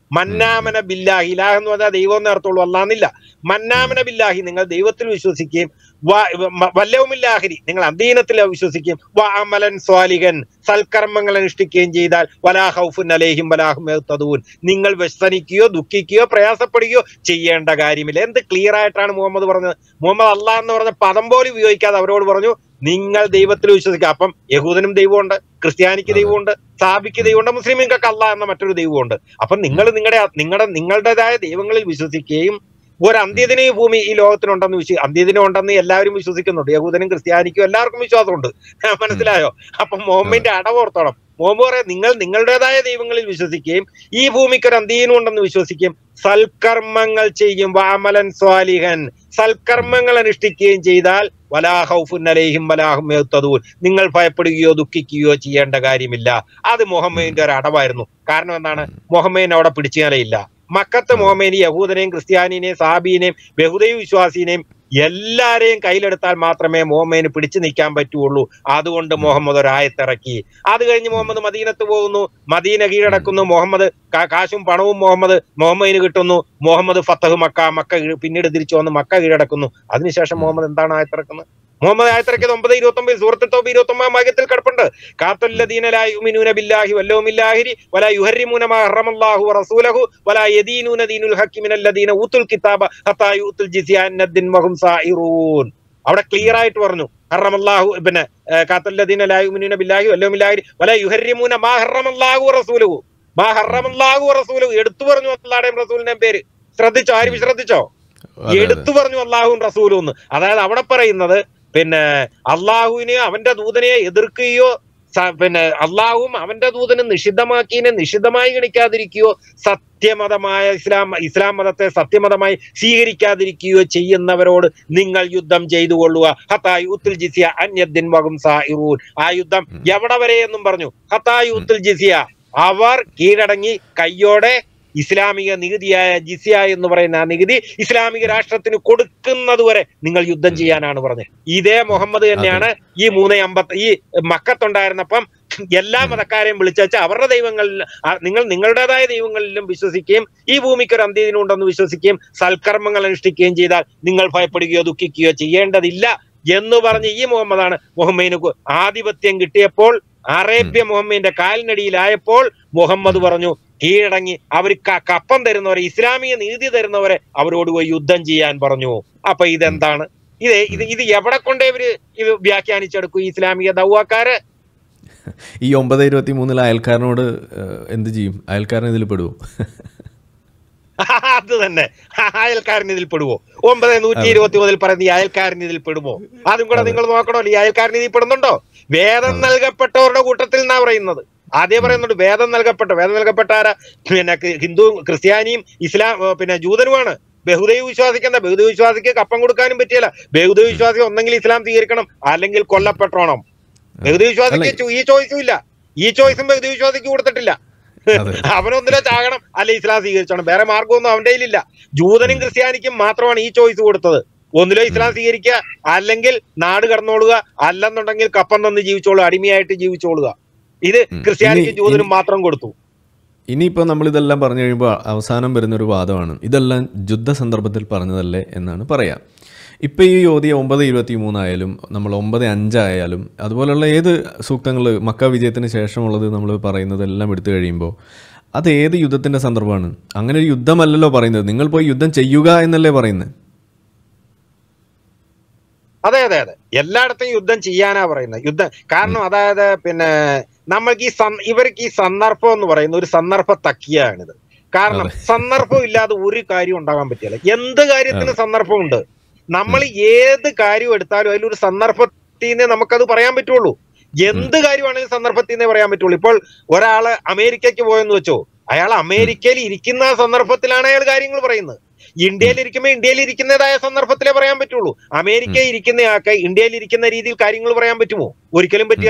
മന്നാമന ബില്ലാഹി ഇലാഹ് എന്ന് പറഞ്ഞാൽ ദൈവം നേർത്തുള്ളൂ അല്ലാന്നില്ല മന്നാമന ബില്ലാഹി നിങ്ങൾ ദൈവത്തിൽ വിശ്വസിക്കുകയും വ- മ- വല്ലവുമില്ലാഹിരി നിങ്ങൾ അധീനത്തിൽ വിശ്വസിക്കുകയും വ അമലൻ സ്വാലിഹൻ സൽക്കർമ്മങ്ങൾ അനുഷ്ഠിക്കുകയും ചെയ്താൽ വലാ ഹൗഫുൻ അലേഹിം വലാഹും യഹ്തദൂൻ നിങ്ങൾ വ്യസനിക്കുകയോ ദുഃഖിക്കുകയോ പ്രയാസപ്പെടുകയോ ചെയ്യേണ്ട കാര്യമില്ല എന്ത് ക്ലിയർ ആയിട്ടാണ് മുഹമ്മദ് പറഞ്ഞത് മുഹമ്മദ് അള്ളാഹ് എന്ന് പറഞ്ഞ പദം പോലും ഉപയോഗിക്കാതെ അവരോട് പറഞ്ഞു നിങ്ങൾ ദൈവത്തിൽ വിശ്വസിക്കുക അപ്പം യഹൂദനും ദൈവമുണ്ട് ക്രിസ്ത്യാനിക്ക് ദൈവമുണ്ട് സാബിക്ക് ദൈവമുണ്ട് മുസ്ലിമിൻകൊക്കെ അള്ളാഹ് എന്ന മറ്റൊരു ദൈവമുണ്ട് അപ്പൊ നിങ്ങൾ നിങ്ങളുടെ നിങ്ങളുടെ നിങ്ങളുടേതായ ദൈവങ്ങളിൽ വിശ്വസിക്കുകയും ഒരു അന്ത്യദിന ഈ ഭൂമി ഈ ലോകത്തിനുണ്ടെന്ന് വിശ്വ അന്ത്യദിനം ഉണ്ടെന്ന് എല്ലാവരും വിശ്വസിക്കുന്നുണ്ട് യഹൂദനും ക്രിസ്ത്യാനിക്കും എല്ലാവർക്കും വിശ്വാസമുണ്ട് മനസ്സിലായോ അപ്പൊ മോഹമ്മിന്റെ അടവോർത്തോളം മോഹമ്മ പറയാം നിങ്ങൾ നിങ്ങളുടേതായ ദൈവങ്ങളിൽ വിശ്വസിക്കുകയും ഈ ഭൂമിക്ക് ഒരു അന്ത്യദിനം ഉണ്ടെന്ന് വിശ്വസിക്കുകയും സൽക്കർമ്മങ്ങൾ ചെയ്യും വാമലൻ സ്വാലിഹൻ സൽക്കർമ്മങ്ങൾ അനുഷ്ഠിക്കുകയും ചെയ്താൽ വലാഹൗഫുൻ അലൈഹിം വലാഹും യഹ്തദൂൻ നിങ്ങൾ ഭയപ്പെടുകയോ ദുഃഖിക്കുകയോ ചെയ്യേണ്ട കാര്യമില്ല അത് മുഹമ്മദിന്റെ ഒരു അടവായിരുന്നു കാരണം എന്താണ് മുഹമ്മദിനെ അവിടെ പിടിച്ചുകലയില്ല മക്കത്ത് മുഹമ്മദിന് യഹൂദനെയും ക്രിസ്ത്യാനിനെയും സാബീനെയും ബഹുദൈവ വിശ്വാസിനെയും എല്ലാരെയും കയ്യിലെടുത്താൽ മാത്രമേ മുഹമ്മദിന് പിടിച്ചു നിൽക്കാൻ പറ്റുള്ളൂ അതുകൊണ്ട് മുഹമ്മദ് ഒരു ആയത്തിറക്കി അത് കഴിഞ്ഞ് മുഹമ്മദ് മദീനത്ത് പോകുന്നു മദീന കീഴടക്കുന്നു മുഹമ്മദ് കാ- കാശും പണവും മുഹമ്മദ് മുഹമ്മദിന് കിട്ടുന്നു മുഹമ്മദ് ഫത്തഹ് മക്ക മക്ക കീഴ്- പിന്നീട് തിരിച്ചു വന്ന് മക്ക കീഴടക്കുന്നു അതിനുശേഷം മുഹമ്മദ് എന്താണ് ആയത്തിറക്കുന്നത് മുഹമ്മദ് ആയത്തിറക്കിയത് ഒമ്പത് ഇരുപത്തി ഒമ്പത് സൂറത്തിൽ തോപ്പ് ഇരുപത്തി ഒമ്പതാം ഭാഗ്യത്തിൽ കിടപ്പുണ്ട് കാത്തല്ലദീന ലാ യുമിനൂന ബില്ലാഹി വല്ലൗമില്ലാഹിരി വലാ യുഹർരിമൂന മാ ഹറമല്ലാഹു വറസൂലഹു വലാ യദീനൂന ദീനുൽ ഹഖി മിനല്ലദീന ഊത്തുൽ കിതാബ ഹത്താ യൂത്തുൽ ജിസിയ അൻ നദ്ദിൻ വഹും സായിറൂൻ അവിടെ ക്ലിയർ ആയിട്ട് പറഞ്ഞു ഹറമല്ലാഹു പിന്നെ ഏഹ്, കാത്തല്ലദീന ലാ യുമിനൂന ബില്ലാഹി വല്ലൗമില്ലാഹിരി വലാ യുഹർരിമൂന മാ ഹറമല്ലാഹു വറസൂലഹു മാ ഹറമല്ലാഹു വറസൂലഹു എടുത്തു പറഞ്ഞു അല്ലാഹുവിന്റെ റസൂലിന്റെ പേര് ശ്രദ്ധിച്ചോ ആരും ശ്രദ്ധിച്ചോ അതെ, അതെ. എടുത്തു പറഞ്ഞു അള്ളാഹുവും റസൂലും എന്ന് അതായത് അവിടെ പറയുന്നത് പിന്നെ അള്ളാഹുവിനെ അവന്റെ ദൂതനെ എതിർക്കുകയോ സ- പിന്നെ അള്ളാഹുവും അവന്റെ ദൂതനെ നിഷിദ്ധമാക്കിയതിനെ നിഷിദ്ധമായി ഗണിക്കാതിരിക്കുകയോ സത്യമതമായ ഇസ്ലാം ഇസ്ലാം മതത്തെ സത്യമതമായി സ്വീകരിക്കാതിരിക്കുകയോ ചെയ്യുന്നവരോട് നിങ്ങൾ യുദ്ധം ചെയ്തു കൊള്ളുക ഹത്തായി ഉത്തുൽ ജിസിയ അന്യദ്ദിൻ വകും സായിറൂൻ ആ യുദ്ധം എവിടെ വരെ എന്നും പറഞ്ഞു ഹത്തായി ഉത്തുൽ ജിസിയ അവർ കീഴടങ്ങി കയ്യോടെ ഇസ്ലാമിക നികുതിയായ ജിസിയ എന്ന് പറയുന്ന ആ നികുതി ഇസ്ലാമിക രാഷ്ട്രത്തിന് കൊടുക്കുന്നത് വരെ നിങ്ങൾ യുദ്ധം ചെയ്യാനാണ് പറഞ്ഞത് ഇതേ മുഹമ്മദ് തന്നെയാണ് ഈ മൂന്ന് അമ്പത്തി ഈ മക്കത്തുണ്ടായിരുന്നപ്പം എല്ലാ മതക്കാരെയും വിളിച്ചു അവരുടെ ദൈവങ്ങളിൽ ആ, നിങ്ങൾ നിങ്ങളുടേതായ ദൈവങ്ങളിലും വിശ്വസിക്കുകയും ഈ ഭൂമിക്ക് ഒരു അന്ത്യദിനം ഉണ്ടെന്ന് വിശ്വസിക്കുകയും സൽക്കർമ്മങ്ങൾ അനുഷ്ഠിക്കുകയും ചെയ്താൽ നിങ്ങൾ ഭയപ്പെടുകയോ ദുഃഖിക്കുകയോ ചെയ്യേണ്ടതില്ല എന്ന് പറഞ്ഞ് ഈ മുഹമ്മദാണ് മുഹമ്മദിന് കു- ആധിപത്യം കിട്ടിയപ്പോൾ അറേബ്യ മുഹമ്മദിന്റെ കാലിനടിയിലായപ്പോൾ മുഹമ്മദ് പറഞ്ഞു കീഴടങ്ങി അവർ കപ്പം തരുന്നവരെ ഇസ്ലാമിക നീതി തരുന്നവരെ അവരോട് പോയി യുദ്ധം ചെയ്യാൻ പറഞ്ഞു അപ്പൊ ഇതെന്താണ് ഇത് ഇത് ഇത് എവിടെ കൊണ്ടേ ഇവര് ഇത് വ്യാഖ്യാനിച്ചെടുക്കും ഈ ഇസ്ലാമിക ദൗവാക്കാര് ഈ ഒമ്പത് ഇരുപത്തി മൂന്നിൽ അയൽക്കാരനോട് ഏഹ്, എന്ത് ചെയ്യും അയൽക്കാരൻ ഇതിൽ പെടുവോ അത് തന്നെ അയൽക്കാരൻ ഇതിൽ പെടുവോ ഒമ്പത് നൂറ്റി ഇരുപത്തി മുതൽ പറയുന്ന ഈ അയൽക്കാരൻ ഇതിൽ പെടുമോ അതും കൂടെ നിങ്ങൾ നോക്കണമല്ലോ ഈ അയൽക്കാരൻ ഇതിൽ പെടുന്നുണ്ടോ വേദം നൽകപ്പെട്ടവരുടെ കൂട്ടത്തിൽ നിന്നാ പറയുന്നത് ആദ്യം പറയുന്നുണ്ട് വേദം നൽകപ്പെട്ട വേദം നൽകപ്പെട്ട ആരാ പിന്നെ കി- ഹിന്ദു ക്രിസ്ത്യാനിയും ഇസ്ലാം ഏർ പിന്നെ ജൂതനുമാണ് ബഹുദൈവ വിശ്വാസിക്കണ്ട ബഹുദൈവ വിശ്വാസിക്ക് കപ്പം കൊടുക്കാനും പറ്റിയല്ല ബഹുദൈവ വിശ്വാസി ഒന്നെങ്കിൽ ഇസ്ലാം സ്വീകരിക്കണം അല്ലെങ്കിൽ കൊല്ലപ്പെട്ടോണം ബഹുദൈവ വിശ്വാസിക്ക് ചോ- ഈ ചോയ്സും ഇല്ല ഈ ചോയ്സും ബഹുദൈവ വിശ്വാസിക്ക് കൊടുത്തിട്ടില്ല അതെ. അവനൊന്നിലെ ചാകണം അല്ലെ ഇസ്ലാം സ്വീകരിച്ചോണം വേറെ മാർഗമൊന്നും അവന്റെ കയ്യിലില്ല ജൂതനും ക്രിസ്ത്യാനിക്കും മാത്രമാണ് ഈ ചോയ്സ് കൊടുത്തത് ഒന്നിലോ ഇസ്ലാം സ്വീകരിക്കുക അല്ലെങ്കിൽ നാട് കടന്നോളുക അല്ലെന്നുണ്ടെങ്കിൽ കപ്പം തന്ന് ജീവിച്ചോളുക അടിമയായിട്ട് ജീവിച്ചോളുക ഇത് ഉം. ക്രിസ്ത്യാനിക്കും ഇനി- ജൂതനും മാത്രം കൊടുത്തു ഇനിയിപ്പോൾ നമ്മൾ ഇതെല്ലാം പറഞ്ഞു കഴിയുമ്പോൾ അവസാനം വരുന്നൊരു വാദമാണ് ഇതെല്ലാം യുദ്ധ സന്ദർഭത്തിൽ പറഞ്ഞതല്ലേ എന്നാണ് പറയാം ഇപ്പം ഈ യോധി ഒമ്പത് ഇരുപത്തി മൂന്നായാലും നമ്മൾ ഒമ്പത് അഞ്ചായാലും അതുപോലുള്ള ഏത് സൂക്തങ്ങൾ മക്ക വിജയത്തിന് ശേഷമുള്ളത് നമ്മൾ പറയുന്നതെല്ലാം എടുത്തു കഴിയുമ്പോൾ അത് ഏത് യുദ്ധത്തിൻ്റെ സന്ദർഭമാണ് അങ്ങനെ ഒരു യുദ്ധമല്ലല്ലോ പറയുന്നത് നിങ്ങൾ പോയി യുദ്ധം ചെയ്യുക എന്നല്ലേ പറയുന്നത് അതെ അതെ അതെ എല്ലായിടത്തും യുദ്ധം ചെയ്യാനാ പറയുന്നത് യുദ്ധം കാരണം അതായത് പിന്നെ നമ്മൾക്ക് ഈ സന്ദ- ഇവർക്ക് ഈ സന്ദർഭം എന്ന് പറയുന്ന ഒരു സന്ദർഭ തക്കിയാണിത് കാരണം സന്ദർഭം ഇല്ലാതെ ഒരു കാര്യം ഉണ്ടാകാൻ പറ്റില്ല എന്ത് കാര്യത്തിന് സന്ദർഭമുണ്ട് നമ്മൾ ഏത് കാര്യം എടുത്താലും അതിലൊരു സന്ദർഭത്തിൽ നിന്ന് നമുക്കത് പറയാൻ പറ്റുള്ളൂ എന്ത് കാര്യമാണെങ്കിലും സന്ദർഭത്തിൽ നിന്നേ പറയാൻ പറ്റുള്ളൂ ഇപ്പോൾ ഒരാള് അമേരിക്കയ്ക്ക് പോയെന്ന് വെച്ചോ അയാൾ അമേരിക്കയിൽ ഇരിക്കുന്ന സന്ദർഭത്തിലാണ് അയാൾ കാര്യങ്ങൾ പറയുന്നത് ഇന്ത്യയിൽ ഇരിക്കുമ്പോൾ ഇന്ത്യയിൽ ഇരിക്കുന്നതായ സന്ദർഭത്തിലേ പറയാൻ പറ്റുള്ളൂ അമേരിക്കയിൽ ഇരിക്കുന്നയാൾക്ക് ഇന്ത്യയിൽ ഇരിക്കുന്ന രീതിയിൽ കാര്യങ്ങൾ പറയാൻ പറ്റുമോ ഒരിക്കലും പറ്റിയല്ല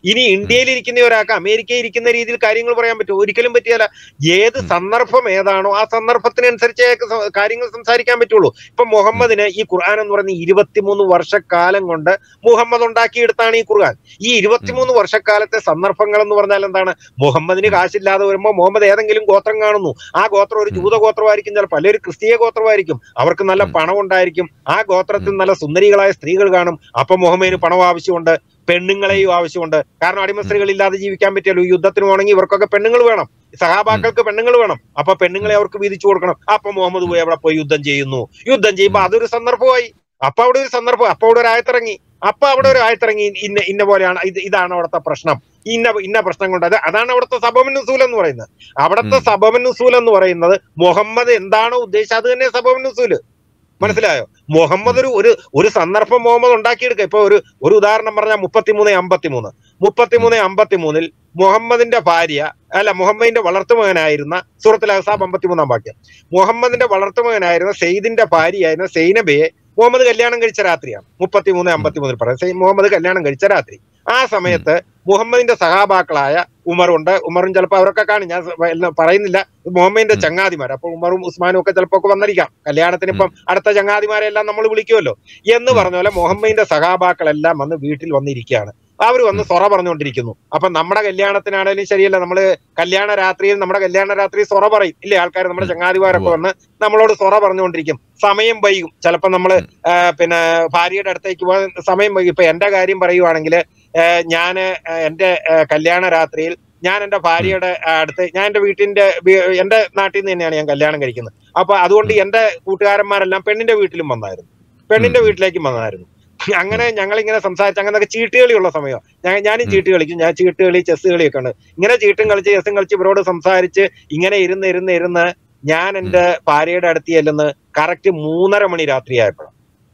ഇനി ഇന്ത്യയിൽ ഇരിക്കുന്ന ഒരാൾക്ക് അമേരിക്കയിൽ ഇരിക്കുന്ന രീതിയിൽ കാര്യങ്ങൾ പറയാൻ പറ്റും ഒരിക്കലും പറ്റിയല്ല ഏത് സന്ദർഭം ഏതാണോ ആ സന്ദർഭത്തിനനുസരിച്ച് അയാൾക്ക് സ- കാര്യങ്ങൾ സംസാരിക്കാൻ പറ്റുള്ളൂ ഇപ്പൊ മുഹമ്മദിന് ഈ ഖുർആൻ എന്ന് പറയുന്ന ഇരുപത്തിമൂന്ന് വർഷക്കാലം കൊണ്ട് മുഹമ്മദ് ഉണ്ടാക്കിയെടുത്താണ് ഈ ഖുർആൻ ഈ ഇരുപത്തിമൂന്ന് വർഷക്കാലത്തെ സന്ദർഭങ്ങൾ എന്ന് പറഞ്ഞാൽ എന്താണ് മുഹമ്മദിന് കാശില്ലാതെ വരുമ്പോൾ മുഹമ്മദ് ഏതെങ്കിലും ഗോത്രം കാണുന്നു ആ ഗോത്രം ഒരു ജൂത ഗോത്രമായിരിക്കും ചിലപ്പോൾ അല്ലെങ്കിൽ ഒരു ക്രിസ്തീയ ഗോത്രമായിരിക്കും അവർക്ക് നല്ല പണം ഉണ്ടായിരിക്കും ആ ഗോത്രത്തിൽ നല്ല സുന്ദരികളായ സ്ത്രീകൾ കാണും അപ്പൊ മുഹമ്മദിന് പണം ആവശ്യമുണ്ട് പെണ്ണുങ്ങളെയും ആവശ്യമുണ്ട് കാരണം അടിമ സ്ത്രീകൾ ഇല്ലാതെ ജീവിക്കാൻ പറ്റിയല്ലോ ഈ യുദ്ധത്തിന് പോകണമെങ്കിൽ ഇവർക്കൊക്കെ പെണ്ണുങ്ങൾ വേണം സഹാബാക്കൾക്ക് പെണ്ണുങ്ങൾ വേണം അപ്പൊ പെണ്ണുങ്ങളെ അവർക്ക് വീതിച്ചു കൊടുക്കണം അപ്പൊ മുഹമ്മദ് പോയി അവിടെ പോയി യുദ്ധം ചെയ്യുന്നു യുദ്ധം ചെയ്യുമ്പോ അതൊരു സന്ദർഭമായി അപ്പൊ അവിടെ ഒരു സന്ദർഭം അപ്പൊ അവിടെ ഒരു ആയത്തിറങ്ങി അപ്പൊ അവിടെ ഒരു ആയത്തിറങ്ങി ഇന്ന ഇന്ന പോലെയാണ് ഇത് ഇതാണ് അവിടുത്തെ പ്രശ്നം ഇന്ന ഇന്ന പ്രശ്നം കൊണ്ട് അത് അതാണ് അവിടുത്തെ സബമൻ നുസൂൽ എന്ന് പറയുന്നത് അവിടുത്തെ ഉം. സബമൻ നുസൂൽ എന്ന് പറയുന്നത് മുഹമ്മദ് എന്താണോ ഉദ്ദേശിച്ചത് അത് തന്നെ സബമൻ നുസൂല് മനസ്സിലായോ മുഹമ്മദ് ഒരു ഒരു ഒരു സന്ദർഭം മുഹമ്മദ് ഉണ്ടാക്കിയെടുക്കുക ഇപ്പൊ ഒരു ഒരു ഉദാഹരണം പറഞ്ഞാൽ മുപ്പത്തിമൂന്ന് അമ്പത്തിമൂന്ന് മുപ്പത്തിമൂന്ന് അമ്പത്തിമൂന്നിൽ മുഹമ്മദിന്റെ ഭാര്യ അല്ല മുഹമ്മദിന്റെ വളർത്തുമകനായിരുന്ന സൂറത്തിൽ അഹസാബ് അമ്പത്തിമൂന്നാം വാക്യം മുഹമ്മദിന്റെ വളർത്തുമകനായിരുന്ന സെയ്ദിന്റെ ഭാര്യയായിരുന്ന സൈനബയെ മുഹമ്മദ് കല്യാണം കഴിച്ച രാത്രിയാണ് മുപ്പത്തിമൂന്ന് അമ്പത്തിമൂന്നിൽ പറയുന്നത് സെയ്- മുഹമ്മദ് കല്യാണം കഴിച്ച രാത്രി ആ സമയത്ത് മുഹമ്മദിന്റെ സഹാബാക്കളായ ഉമറുണ്ട് ഉമറും ചിലപ്പോൾ അവരൊക്കെ കാണും ഞാൻ സ- എല്ലാം പറയുന്നില്ല മുഹമ്മദിന്റെ ഉം. ചങ്ങാതിമാർ അപ്പൊ ഉമറും ഉസ്മാനും ഒക്കെ ചിലപ്പോ ഒക്കെ വന്നിരിക്കാം കല്യാണത്തിന് ഇപ്പം അടുത്ത ചങ്ങാതിമാരെ എല്ലാം നമ്മൾ വിളിക്കുമല്ലോ എന്ന് ഉം. പറഞ്ഞ പോലെ മുഹമ്മദിന്റെ സഹാബാക്കളെല്ലാം വന്ന് വീട്ടിൽ വന്നിരിക്കുകയാണ് അവർ വന്ന് സൊറ പറഞ്ഞുകൊണ്ടിരിക്കുന്നു അപ്പൊ നമ്മുടെ കല്യാണത്തിനാണേലും ശരിയല്ല നമ്മള് കല്യാണ രാത്രിയിൽ നമ്മുടെ കല്യാണ രാത്രി സൊറ പറയും ഇല്ലേ ആൾക്കാർ നമ്മുടെ ഉം. ചങ്ങാതിമാരൊക്കെ ഉവ്വ. വന്ന് നമ്മളോട് സൊറ പറഞ്ഞുകൊണ്ടിരിക്കും സമയം വൈകും ചിലപ്പോ നമ്മള് ആ, പിന്നെ ഭാര്യയുടെ അടുത്തേക്ക് പോകാൻ സമയം വൈകും ഇപ്പൊ എന്റെ കാര്യം പറയുവാണെങ്കിൽ ഞാൻ എന്റെ ആ, കല്യാണ രാത്രിയിൽ ഞാൻ എന്റെ ഭാര്യയുടെ ആ, അടുത്ത് ഞാൻ എന്റെ വീട്ടിന്റെ വീ- എന്റെ നാട്ടിൽ നിന്ന് തന്നെയാണ് ഞാൻ കല്യാണം കഴിക്കുന്നത് അപ്പൊ അതുകൊണ്ട് എന്റെ കൂട്ടുകാരന്മാരെല്ലാം പെണ്ണിന്റെ വീട്ടിലും വന്നായിരുന്നു പെണ്ണിന്റെ ഉം. വീട്ടിലേക്കും വന്നായിരുന്നു അങ്ങനെ ഞങ്ങൾ ഇങ്ങനെ സംസാരിച്ച് അങ്ങനെ ചീട്ടുകളിയുള്ള സമയം ഞാൻ ഞാനും ഉം. ചീട്ട് കളിക്കും ഞാൻ ചീട്ട് കളി ചെസ് കളിയൊക്കെ ഉണ്ട് ഇങ്ങനെ ചീട്ടും കളിച്ച് ചെസ്സും കളിച്ച് ഇവരോട് സംസാരിച്ച് ഇങ്ങനെ ഇരുന്ന് ഇരുന്ന് ഇരുന്ന് ഞാൻ എന്റെ ഭാര്യയുടെ അടുത്ത് ചെല്ലുന്ന കറക്റ്റ് മൂന്നര മണി രാത്രിയായപ്പോഴാണ്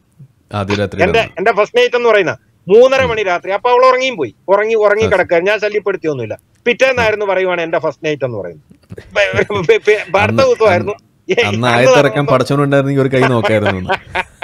ആദ്യ രാത്രി എന്റെ എന്റെ ഫസ്റ്റ് നൈറ്റ് എന്ന് പറയുന്ന മൂന്നര മണി രാത്രി അപ്പൊ അവൾ ഉറങ്ങിയും പോയി ഉറങ്ങി ഉറങ്ങി ആ. കിടക്കുക ഞാൻ ശല്യപ്പെടുത്തിയൊന്നുമില്ല പിറ്റേന്നായിരുന്നു പറയുവാണ് എന്റെ ഫസ്റ്റ് നൈറ്റ് എന്ന് പറയുന്നത് പ- പ- പ- അടുത്ത അന്ന് ദിവസമായിരുന്നു ഏ, അന്ന് അന്ന് ആയത്തിറക്കാൻ നടന്നപ്പോ പടച്ചോണ്ടുണ്ടായിരുന്നെങ്കിൽ ഒരു കൈ നോക്കായിരുന്നു എന്ന്.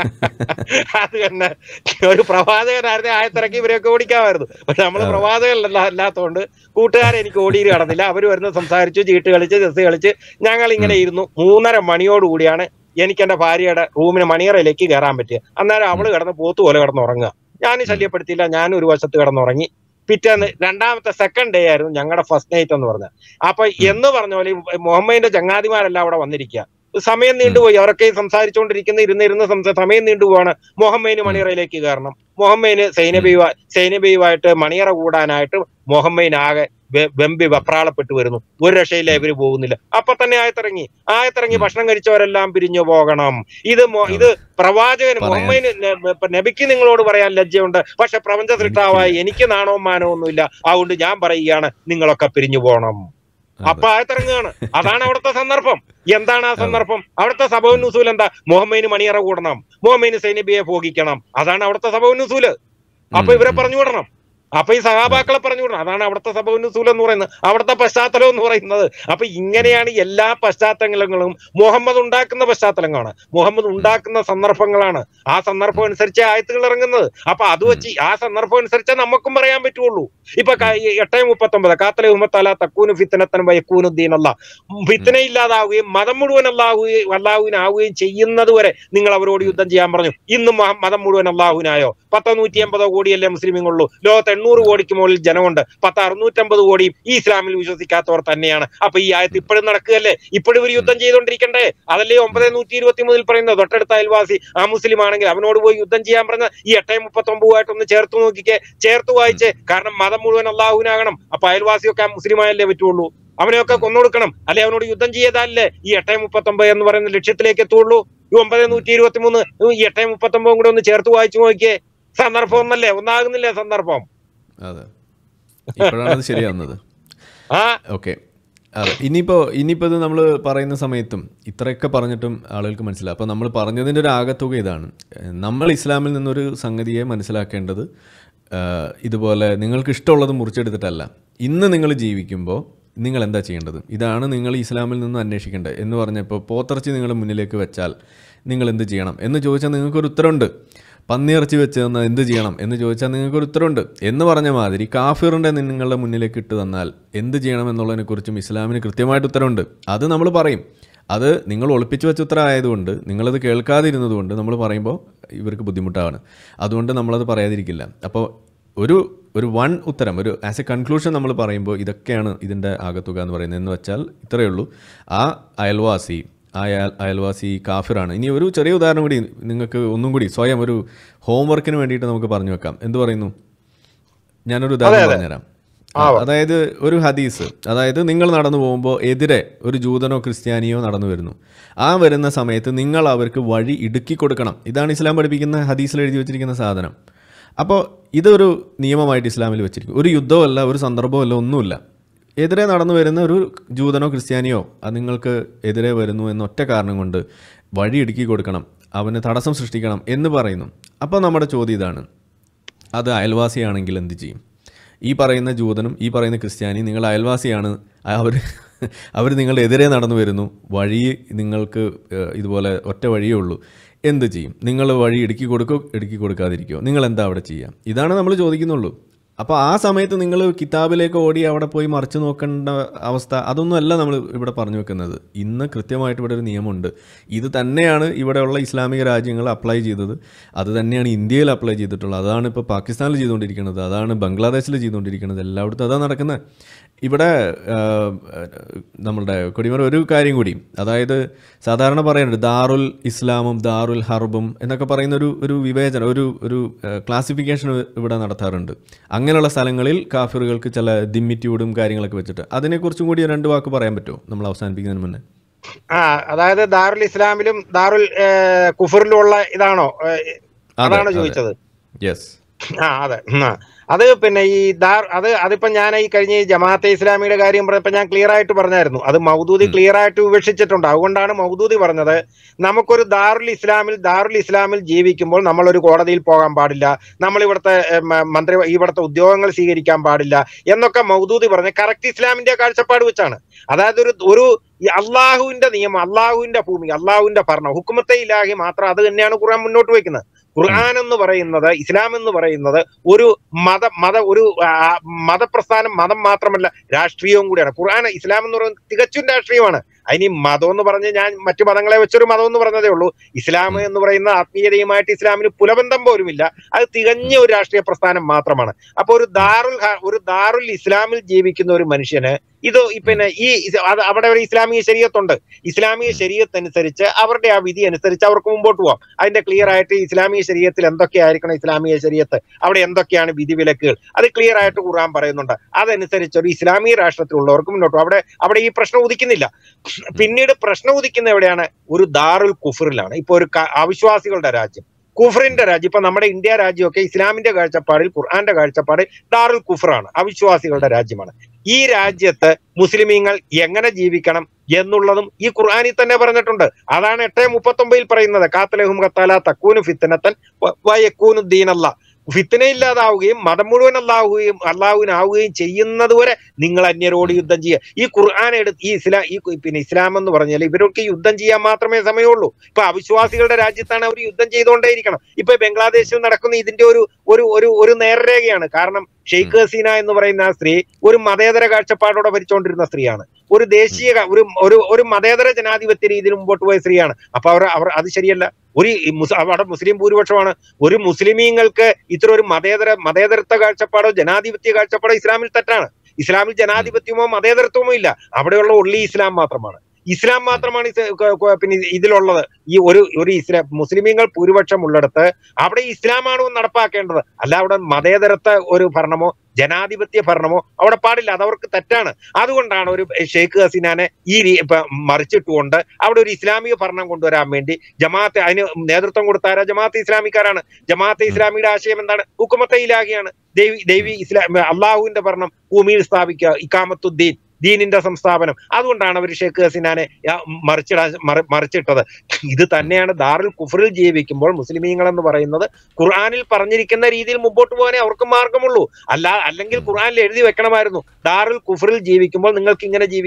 അത് തന്നെ ഒരു പ്രവാചകനായിരുന്നു ആയത്തിറക്കി ഇവരെയൊക്കെ ഓടിക്കാമായിരുന്നു പക്ഷെ നമ്മള് അതെ. പ്രവാചകനല്ല അല്ലാത്തതുകൊണ്ട് കൂട്ടുകാരെ എനിക്ക് ഓടിയിൽ കടന്നില്ല അവര് വരുന്ന സംസാരിച്ചു ചീട്ട് കളിച്ച് ചെസ് കളിച്ച് ഞങ്ങൾ ഇങ്ങനെ ഇരുന്നു മൂന്നര മണിയോടുകൂടിയാണ് എനിക്ക് എന്റെ ഭാര്യയുടെ റൂമിന് മണിയറയിലേക്ക് കയറാൻ പറ്റിയത് അന്നേരം അവള് കിടന്ന് പോത്ത് പോലെ കിടന്ന് ഉറങ്ങുക ഞാൻ ശല്യപ്പെടുത്തിയില്ല ഞാൻ ഒരു വശത്ത് കിടന്നുറങ്ങി പിറ്റേന്ന് രണ്ടാമത്തെ സെക്കൻഡ് ഡേ ആയിരുന്നു ഞങ്ങളുടെ ഫസ്റ്റ് നൈറ്റ് എന്ന് പറഞ്ഞത് അപ്പൊ എന്ന് പറഞ്ഞ പോലെ ഈ മുഹമ്മദിന്റെ ചങ്ങാതിമാരെല്ലാം അവിടെ വന്നിരിക്കുക സമയം നീണ്ടുപോയി അവരൊക്കെ ഈ സംസാരിച്ചുകൊണ്ടിരിക്കുന്ന ഇരുന്ന് ഇരുന്ന് സംസാ സമയം നീണ്ടുപോവാണ് മുഹമ്മദിന് മണിയറയിലേക്ക് കയറണം മുഹമ്മദിന് സൈനബിയുമായി സൈനബിയുമായിട്ട് മണിയറ കൂടാനായിട്ട് മുഹമ്മദിന് ആകെ വെ- വെമ്പി വെപ്രാളപ്പെട്ടു വരുന്നു ഒരു രക്ഷയില്ല ഇവര് പോകുന്നില്ല അപ്പൊ തന്നെ ആയത്തിറങ്ങി ആയത്തിറങ്ങി ഉം. ഭക്ഷണം കഴിച്ചവരെല്ലാം പിരിഞ്ഞു പോകണം ഇത് മൊ- ഇത് പ്രവാചകന് പറയാൻ. മുഹമ്മദിന് ന- ഇപ്പൊ നബിക്ക് നിങ്ങളോട് പറയാൻ ലജ്ജയുണ്ട് പക്ഷെ പ്രപഞ്ച സൃഷ്ടാവായി എനിക്ക് നാണവും മാനവും ഒന്നുമില്ല അതുകൊണ്ട് ഞാൻ പറയുകയാണ് നിങ്ങളൊക്കെ പിരിഞ്ഞു പോകണം അതെ. അപ്പൊ ആയത്തിറങ്ങുകയാണ് അതാണ് അവിടുത്തെ സന്ദർഭം എന്താണ് ആ സന്ദർഭം അവിടുത്തെ സബവൻ നുസൂൽ എന്താ മുഹമ്മദിന് മണിയറ കൂടണം മുഹമ്മദിന് സൈനബിയെ ഭോഗിക്കണം അതാണ് അവിടുത്തെ സബവൻ നുസൂല് അപ്പൊ ഉം, ഇവരെ ഉം. പറഞ്ഞു വിടണം അപ്പൊ ഈ സഹാബാക്കളെ പറഞ്ഞു വിടണം അതാണ് അവിടുത്തെ സബവൻ നുസൂൽ എന്ന് പറയുന്നത് അവിടുത്തെ പശ്ചാത്തലം എന്ന് പറയുന്നത് അപ്പൊ ഇങ്ങനെയാണ് എല്ലാ പശ്ചാത്തലങ്ങളും മുഹമ്മദ് ഉണ്ടാക്കുന്ന പശ്ചാത്തലങ്ങളാണ് മുഹമ്മദ് ഉണ്ടാക്കുന്ന സന്ദർഭങ്ങളാണ് ആ സന്ദർഭം അനുസരിച്ച് ആയത്തുകൾ ഇറങ്ങുന്നത് അപ്പൊ അത് വെച്ച് ആ സന്ദർഭം അനുസരിച്ചേ നമുക്കും പറയാൻ പറ്റുള്ളൂ ഇപ്പൊ ക- ഈ എട്ടേ മുപ്പത്തൊമ്പത് കാത്തലെ ഉമ്മത്തല തക്കൂന് ഫിത്തനത്തൻ വയക്കൂനുദ്ദീൻ അല്ല ഫിത്തന ഇല്ലാതാവുകയും മതം മുഴുവൻ അല്ലാവുകയും അല്ലാഹുവിനാവുകയും ചെയ്യുന്നത് വരെ നിങ്ങൾ അവരോട് യുദ്ധം ചെയ്യാൻ പറഞ്ഞു ഇന്നും മഹ- മതം മുഴുവൻ അല്ലാഹുവിനായോ പത്തോ നൂറ്റി അമ്പതോ കോടിയല്ലേ മുസ്ലിമുള്ളൂ ലോകത്ത് എണ്ണൂറ് കോടിക്ക് മുകളിൽ ജനമുണ്ട് പത്ത് അറുന്നൂറ്റമ്പത് കോടിയും ഈ ഇസ്ലാമിൽ വിശ്വസിക്കാത്തവർ തന്നെയാണ് അപ്പൊ ഈ ആയത്ത് ഇപ്പോഴും നടക്കുകയല്ലേ ഇപ്പോഴും ഇവർ യുദ്ധം ചെയ്തുകൊണ്ടിരിക്കണ്ടേ അതല്ലേ ഒമ്പത് നൂറ്റി ഇരുപത്തി മൂന്നിൽ പറയുന്നത് തൊട്ടടുത്ത അയൽവാസി ആ മുസ്ലിം ആണെങ്കിൽ അവനോട് പോയി യുദ്ധം ചെയ്യാൻ പറഞ്ഞ ഈ എട്ടേ മുപ്പത്തൊമ്പതുമായിട്ട് ഒന്ന് ചേർത്ത് നോക്കിക്കേ ചേർത്ത് വായിച്ച് കാരണം മതം മുഴുവൻ അള്ളാഹുവിനാകണം അപ്പൊ അയൽവാസിയൊക്കെ ആ മുസ്ലിമായല്ലേ പറ്റുള്ളൂ അവനെയൊക്കെ കൊന്നൊടുക്കണം അല്ലെ അവനോട് യുദ്ധം ചെയ്താലല്ലേ ഈ എട്ടേ മുപ്പത്തൊമ്പത് എന്ന് പറയുന്ന ലക്ഷ്യത്തിലേക്ക് എത്തുള്ളൂ ഈ ഒമ്പത് നൂറ്റി ഇരുപത്തി മൂന്ന് ഈ എട്ടേ മുപ്പത്തൊമ്പതും കൂടെ ഒന്ന് ചേർത്ത് വായിച്ചു നോക്കിയേ സന്ദർഭം ഒന്നല്ലേ ഒന്നാകുന്നില്ലേ സന്ദർഭം അതെ ഇപ്പോഴാണ് അത് ശരിയാവുന്നത് ആ ഓക്കെ അതെ ഇനിയിപ്പോൾ ഇനിയിപ്പോൾ ഇത് നമ്മൾ പറയുന്ന സമയത്തും ഇത്രയൊക്കെ പറഞ്ഞിട്ടും ആളുകൾക്ക് മനസ്സിലാവും അപ്പോൾ നമ്മൾ പറഞ്ഞതിൻ്റെ ഒരു ആകത്തുക ഇതാണ് ഏഹ് നമ്മൾ ഇസ്ലാമിൽ നിന്നൊരു സംഗതിയെ മനസ്സിലാക്കേണ്ടത് ഏഹ് ഇതുപോലെ നിങ്ങൾക്ക് ഇഷ്ടമുള്ളത് മുറിച്ചെടുത്തിട്ടല്ല ഇന്ന് നിങ്ങൾ ജീവിക്കുമ്പോൾ നിങ്ങൾ എന്താ ചെയ്യേണ്ടത് ഇതാണ് നിങ്ങൾ ഇസ്ലാമിൽ നിന്ന് അന്വേഷിക്കേണ്ടത് എന്ന് പറഞ്ഞപ്പോൾ പോത്തിറച്ചി നിങ്ങളുടെ മുന്നിലേക്ക് വെച്ചാൽ നിങ്ങൾ എന്ത് ചെയ്യണം എന്ന് ചോദിച്ചാൽ നിങ്ങൾക്കൊരു ഉത്തരവുണ്ട് പന്നിയിറച്ചി വെച്ച് തന്നാൽ എന്ത് ചെയ്യണം എന്ന് ചോദിച്ചാൽ നിങ്ങൾക്കൊരു ഉത്തരവുണ്ട് എന്ന് പറഞ്ഞ മാതിരി കാഫിറിൻ്റെ നിങ്ങളുടെ മുന്നിലേക്ക് ഇട്ട് തന്നാൽ എന്ത് ചെയ്യണം എന്നുള്ളതിനെക്കുറിച്ചും ഇസ്ലാമിന് കൃത്യമായിട്ട് ഉത്തരവുണ്ട് അത് നമ്മൾ പറയും അത് നിങ്ങൾ ഒളിപ്പിച്ചു വെച്ച ഉത്തരം ആയതുകൊണ്ട് നിങ്ങളത് കേൾക്കാതിരുന്നതുകൊണ്ട് നമ്മൾ പറയുമ്പോൾ ഇവർക്ക് ബുദ്ധിമുട്ടാണ് അതുകൊണ്ട് നമ്മളത് പറയാതിരിക്കില്ല അപ്പോൾ ഒരു ഒരു വൺ ഉത്തരം ഒരു ആസ് എ കൺക്ലൂഷൻ നമ്മൾ പറയുമ്പോൾ ഇതൊക്കെയാണ് ഇതിൻ്റെ ആകത്തുക എന്ന് പറയുന്നത് എന്ന് വെച്ചാൽ ഇത്രയേ ഉള്ളൂ ആ അയൽവാസി ആ അയൽ അയൽവാസി കാഫിറാണ് ഇനി ഒരു ചെറിയ ഉദാഹരണം കൂടി നിങ്ങൾക്ക് ഒന്നും കൂടി സ്വയം ഒരു ഹോംവർക്കിന് വേണ്ടിയിട്ട് നമുക്ക് പറഞ്ഞു വെക്കാം എന്ത് പറയുന്നു ഞാനൊരു ഉദാഹരണം പറഞ്ഞുതരാം ആ, അതായത് ഒരു ഹദീസ് അതായത് നിങ്ങൾ നടന്നു പോകുമ്പോൾ എതിരെ ഒരു ജൂതനോ ക്രിസ്ത്യാനിയോ നടന്നു വരുന്നു ആ വരുന്ന സമയത്ത് നിങ്ങൾ അവർക്ക് വഴി ഇടുക്കി കൊടുക്കണം ഇതാണ് ഇസ്ലാം പഠിപ്പിക്കുന്ന ഹദീസിൽ എഴുതി വെച്ചിരിക്കുന്ന സാധനം അപ്പോൾ ഇതൊരു നിയമമായിട്ട് ഇസ്ലാമിൽ വെച്ചിരിക്കും ഒരു യുദ്ധമല്ല ഒരു സന്ദർഭമല്ല ഒന്നുമില്ല എതിരെ നടന്നു വരുന്ന ഒരു ജൂതനോ ക്രിസ്ത്യാനിയോ അത് നിങ്ങൾക്ക് എതിരെ വരുന്നു എന്ന ഒറ്റ കാരണം കൊണ്ട് വഴി ഇടുക്കി കൊടുക്കണം അവന് തടസ്സം സൃഷ്ടിക്കണം എന്ന് പറയുന്നു അപ്പോൾ നമ്മുടെ ചോദ്യം ഇതാണ് അത് അയൽവാസിയാണെങ്കിൽ എന്ത് ചെയ്യും ഈ പറയുന്ന ജൂതനും ഈ പറയുന്ന ക്രിസ്ത്യാനിയും നിങ്ങൾ അയൽവാസിയാണ് അവർ അവർ നിങ്ങളുടെ എതിരെ നടന്നു വരുന്നു വഴി നിങ്ങൾക്ക് ഏഹ്, ഇതുപോലെ ഒറ്റ വഴിയേ ഉള്ളൂ എന്ത് ചെയ്യും നിങ്ങൾ വഴി ഇടുക്കി കൊടുക്കോ ഇടുക്കി കൊടുക്കാതിരിക്കുമോ നിങ്ങൾ എന്താ അവിടെ ചെയ്യുക ഇതാണ് നമ്മൾ ചോദിക്കുന്നുള്ളൂ അപ്പോൾ ആ സമയത്ത് നിങ്ങൾ കിതാബിലേക്ക് ഓടി അവിടെ പോയി മറിച്ച് നോക്കേണ്ട അവസ്ഥ അതൊന്നും അല്ല നമ്മൾ ഇവിടെ പറഞ്ഞു വെക്കുന്നത് ഇന്ന് കൃത്യമായിട്ട് ഇവിടെ ഒരു നിയമമുണ്ട് ഇത് തന്നെയാണ് ഇവിടെയുള്ള ഇസ്ലാമിക രാജ്യങ്ങൾ അപ്ലൈ ചെയ്തത് അത് തന്നെയാണ് ഇന്ത്യയിൽ അപ്ലൈ ചെയ്തിട്ടുള്ളത് അതാണ് ഇപ്പോൾ പാകിസ്ഥാനിൽ ചെയ്തുകൊണ്ടിരിക്കുന്നത് അതാണ് ബംഗ്ലാദേശിൽ ചെയ്തുകൊണ്ടിരിക്കുന്നത് എല്ലായിടത്തും അതാണ് നടക്കുന്നത് ഇവിടെ ആ, നമ്മളുടെ കൊടിമര ഒരു കാര്യം കൂടി അതായത് സാധാരണ പറയുന്നുണ്ട് ദാറുൽ ഇസ്ലാമും ദാറുൽ ഹർബും എന്നൊക്കെ പറയുന്ന ഒരു ഒരു വിവേചനം ഒരു ഒരു ക്ലാസിഫിക്കേഷൻ ഇവിടെ നടത്താറുണ്ട് അങ്ങനെയുള്ള സ്ഥലങ്ങളിൽ കാഫിറുകൾക്ക് ചില ദിമ്മിറ്റ്യൂഡും കാര്യങ്ങളൊക്കെ വെച്ചിട്ട് അതിനെക്കുറിച്ചും കൂടി രണ്ട് വാക്ക് പറയാൻ പറ്റുമോ നമ്മൾ അവസാനിപ്പിക്കുന്നതിന് മുന്നേ ആ അതായത് ദാറുൽ ഇസ്ലാമിലും ദാറുൽ ഏഹ്, കുഫറിലും ഉള്ള ഇതാണോ ഏഹ്, അതെ, അതാണോ അതെ. ചോദിച്ചത് യെസ് ആ അതെ ഉം, ആ. അത് പിന്നെ ഈ ദാർ അത് അതിപ്പോ ഞാൻ ഈ കഴിഞ്ഞ ഈ ജമാഅത്തെ ഇസ്ലാമിയുടെ കാര്യം പറഞ്ഞപ്പോ ഞാൻ ക്ലിയർ ആയിട്ട് പറഞ്ഞായിരുന്നു അത് മൗദൂദി ക്ലിയർ ആയിട്ട് വിവക്ഷിച്ചിട്ടുണ്ട് അതുകൊണ്ടാണ് മൗദൂദി പറഞ്ഞത് നമുക്കൊരു ദാറുൽ ഇസ്ലാമിൽ ദാറുൽ ഇസ്ലാമിൽ ജീവിക്കുമ്പോൾ നമ്മൾ ഒരു കോടതിയിൽ പോകാൻ പാടില്ല നമ്മൾ ഇവിടുത്തെ ഏ, മ- മന്ത്രി ഇവിടുത്തെ ഉദ്യോഗങ്ങൾ സ്വീകരിക്കാൻ പാടില്ല എന്നൊക്കെ മൗദൂദി പറഞ്ഞ കറക്റ്റ് ഇസ്ലാമിന്റെ കാഴ്ചപ്പാട് വെച്ചാണ് അതായത് ഒരു ഒരു ഈ അള്ളാഹുവിന്റെ നിയമം അള്ളാഹുവിന്റെ ഭൂമി അള്ളാഹുവിന്റെ ഭരണം ഹുക്കുമത്തെ ഇലാഹി മാത്രം അത് തന്നെയാണ് ഖുർആൻ മുന്നോട്ട് വെക്കുന്നത് ഖുർആൻ എന്ന് പറയുന്നത് ഇസ്ലാം എന്ന് പറയുന്നത് ഒരു മത മത ഒരു ആ, മതപ്രസ്ഥാനം മതം മാത്രമല്ല രാഷ്ട്രീയവും കൂടിയാണ് ഖുർആൻ ഇസ്ലാം എന്ന് പറയുന്നത് തികച്ചും രാഷ്ട്രീയമാണ് അതിന് മതം എന്ന് പറഞ്ഞ് ഞാൻ മറ്റു മതങ്ങളെ വെച്ചൊരു മതം എന്ന് പറഞ്ഞതേ ഉള്ളൂ ഇസ്ലാം എന്ന് പറയുന്ന ആത്മീയതയുമായിട്ട് ഇസ്ലാമിന് പുലബന്ധം പോലുമില്ല അത് തികഞ്ഞ ഒരു രാഷ്ട്രീയ പ്രസ്ഥാനം മാത്രമാണ് അപ്പൊ ഒരു ദാറുൽ ഹ- ഒരു ദാറുൽ ഇസ്ലാമിൽ ജീവിക്കുന്ന ഒരു മനുഷ്യന് ഇത് ഈ പിന്നെ ഈ ഇത് അത് അവിടെ ഒരു ഇസ്ലാമിക ശരീരത്തുണ്ട് ഇസ്ലാമിക ശരീരത്ത് അനുസരിച്ച് അവരുടെ ആ വിധി അനുസരിച്ച് അവർക്ക് മുമ്പോട്ട് പോവാം അതിന്റെ ക്ലിയർ ആയിട്ട് ഇസ്ലാമിക ശരീരത്തിൽ എന്തൊക്കെയായിരിക്കണം ഇസ്ലാമിക ശരീരത്ത് അവിടെ എന്തൊക്കെയാണ് വിധിവിലക്കുകൾ അത് ക്ലിയർ ആയിട്ട് ഖുർആൻ പറയുന്നുണ്ട് അതനുസരിച്ച് ഒരു ഇസ്ലാമിക രാഷ്ട്രത്തിലുള്ളവർക്ക് മുന്നോട്ട് പോകും. അവിടെ അവിടെ ഈ പ്രശ്നം ഉദിക്കുന്നില്ല പിന്നീട് പ്രശ്നം ഉദിക്കുന്ന എവിടെയാണ് ഒരു ദാറുൽ കുഫറിലാണ് ഇപ്പൊ ഒരു ക- അവിശ്വാസികളുടെ രാജ്യം കുഫറിന്റെ രാജ്യം ഇപ്പൊ നമ്മുടെ ഇന്ത്യ രാജ്യമൊക്കെ ഇസ്ലാമിന്റെ കാഴ്ചപ്പാടിൽ ഖുർആന്റെ കാഴ്ചപ്പാടിൽ ദാറുൽ കുഫറാണ് അവിശ്വാസികളുടെ രാജ്യമാണ് ഈ രാജ്യത്ത് മുസ്ലിമീങ്ങൾ എങ്ങനെ ജീവിക്കണം എന്നുള്ളതും ഈ ഖുർആനിൽ തന്നെ പറഞ്ഞിട്ടുണ്ട് അതാണ് എട്ടേ മുപ്പത്തി ഒമ്പതിൽ പറയുന്നത് കാത്തലഹും കത്താല തക്കൂനു ഫിത്തനത്തൻ വയക്കൂനു ദീനല്ല ഫിത്തന ഇല്ലാതാവുകയും മതം മുഴുവൻ അല്ലാവുകയും അള്ളാഹുവിനാവുകയും ചെയ്യുന്നത് വരെ നിങ്ങൾ അന്യരോട് യുദ്ധം ചെയ്യുക ഈ ഖുർആൻ എടുത്ത് ഈ ഇസ്ലാം ഈ കു- പിന്നെ ഇസ്ലാം എന്ന് പറഞ്ഞാൽ ഇവരൊക്കെ യുദ്ധം ചെയ്യാൻ മാത്രമേ സമയമുള്ളൂ ഇപ്പൊ അവിശ്വാസികളുടെ രാജ്യത്താണ് അവർ യുദ്ധം ചെയ്തുകൊണ്ടേയിരിക്കണം ഇപ്പൊ ബംഗ്ലാദേശിൽ നടക്കുന്ന ഇതിന്റെ ഒരു ഒരു ഒരു ഒരു നേർരേഖയാണ് കാരണം ഷെയ്ഖ് ഹസീന എന്ന് പറയുന്ന ആ സ്ത്രീ ഒരു മതേതര കാഴ്ചപ്പാടോടെ ഭരിച്ചുകൊണ്ടിരുന്ന സ്ത്രീയാണ് ഒരു ദേശീയ ക- ഒരു ഒരു ഒരു മതേതര ജനാധിപത്യ രീതിയിൽ മുമ്പോട്ട് പോയ സ്ത്രീയാണ് അപ്പൊ അവർ അവർ അത് ശരിയല്ല ഒരു ഈ മുസ്- അവിടെ മുസ്ലിം ഭൂരിപക്ഷമാണ് ഒരു മുസ്ലിമീങ്ങൾക്ക് ഇത്ര ഒരു മതേതര മതേതരത്വ കാഴ്ചപ്പാടോ ജനാധിപത്യ കാഴ്ചപ്പാടോ ഇസ്ലാമിൽ തെറ്റാണ് ഇസ്ലാമിൽ ജനാധിപത്യമോ മതേതരത്വമോ ഇല്ല അവിടെയുള്ള ഒള്ളി ഇസ്ലാം മാത്രമാണ് ഇസ്ലാം മാത്രമാണ് ഇത് ക- ക- പിന്നെ ഇതിലുള്ളത് ഈ ഒരു ഒരു ഇസ്ലാം മുസ്ലിമീങ്ങൾ ഭൂരിപക്ഷം ഉള്ളിടത്ത് അവിടെ ഇസ്ലാമാണ് നടപ്പാക്കേണ്ടത് അല്ല അവിടെ മതേതരത്വ ഒരു ഭരണമോ ജനാധിപത്യ ഭരണമോ അവിടെ പാടില്ല അത് അവർക്ക് തെറ്റാണ് അതുകൊണ്ടാണ് ഒരു ഷെയ്ഖ് ഹസീനാനെ ഈ രീ- ഇപ്പൊ മറിച്ചിട്ടുകൊണ്ട് അവിടെ ഒരു ഇസ്ലാമിക ഭരണം കൊണ്ടുവരാൻ വേണ്ടി ജമാഅത്തെ അതിന് നേതൃത്വം കൊടുത്താര ജമാഅത്തെ ഇസ്ലാമിക്കാരാണ് ജമാഅത്തെ ഇസ്ലാമിയുടെ ആശയം എന്താണ് ഹുക്കുമത്തെ ഇലാഹിയാണ് ദൈവി ദൈവി ഇസ്ലാം അള്ളാഹുവിന്റെ ഭരണം ഭൂമിയിൽ സ്ഥാപിക്കുക ഇക്കാമത്തുദ്ദീൻ ദീനിന്റെ സംസ്ഥാപനം അതുകൊണ്ടാണ് അവർ ഷെയ്ഖ് ഹസീനാനെ ആ മറിച്ചിടാൻ മറി- മറിച്ചിട്ടത് ഇത് തന്നെയാണ് ദാറുൽ കുഫറിൽ ജീവിക്കുമ്പോൾ മുസ്ലിമീങ്ങൾ എന്ന് പറയുന്നത് ഖുർആനിൽ പറഞ്ഞിരിക്കുന്ന രീതിയിൽ മുമ്പോട്ട് പോകാനേ അവർക്ക് മാർഗമുള്ളൂ അല്ല അല്ലെങ്കിൽ ഖുർആനിൽ എഴുതി വെക്കണമായിരുന്നു ദാറുൽ കുഫറിൽ ജീവിക്കുമ്പോൾ നിങ്ങൾക്ക് ഇങ്ങനെ ജീവിക്കാം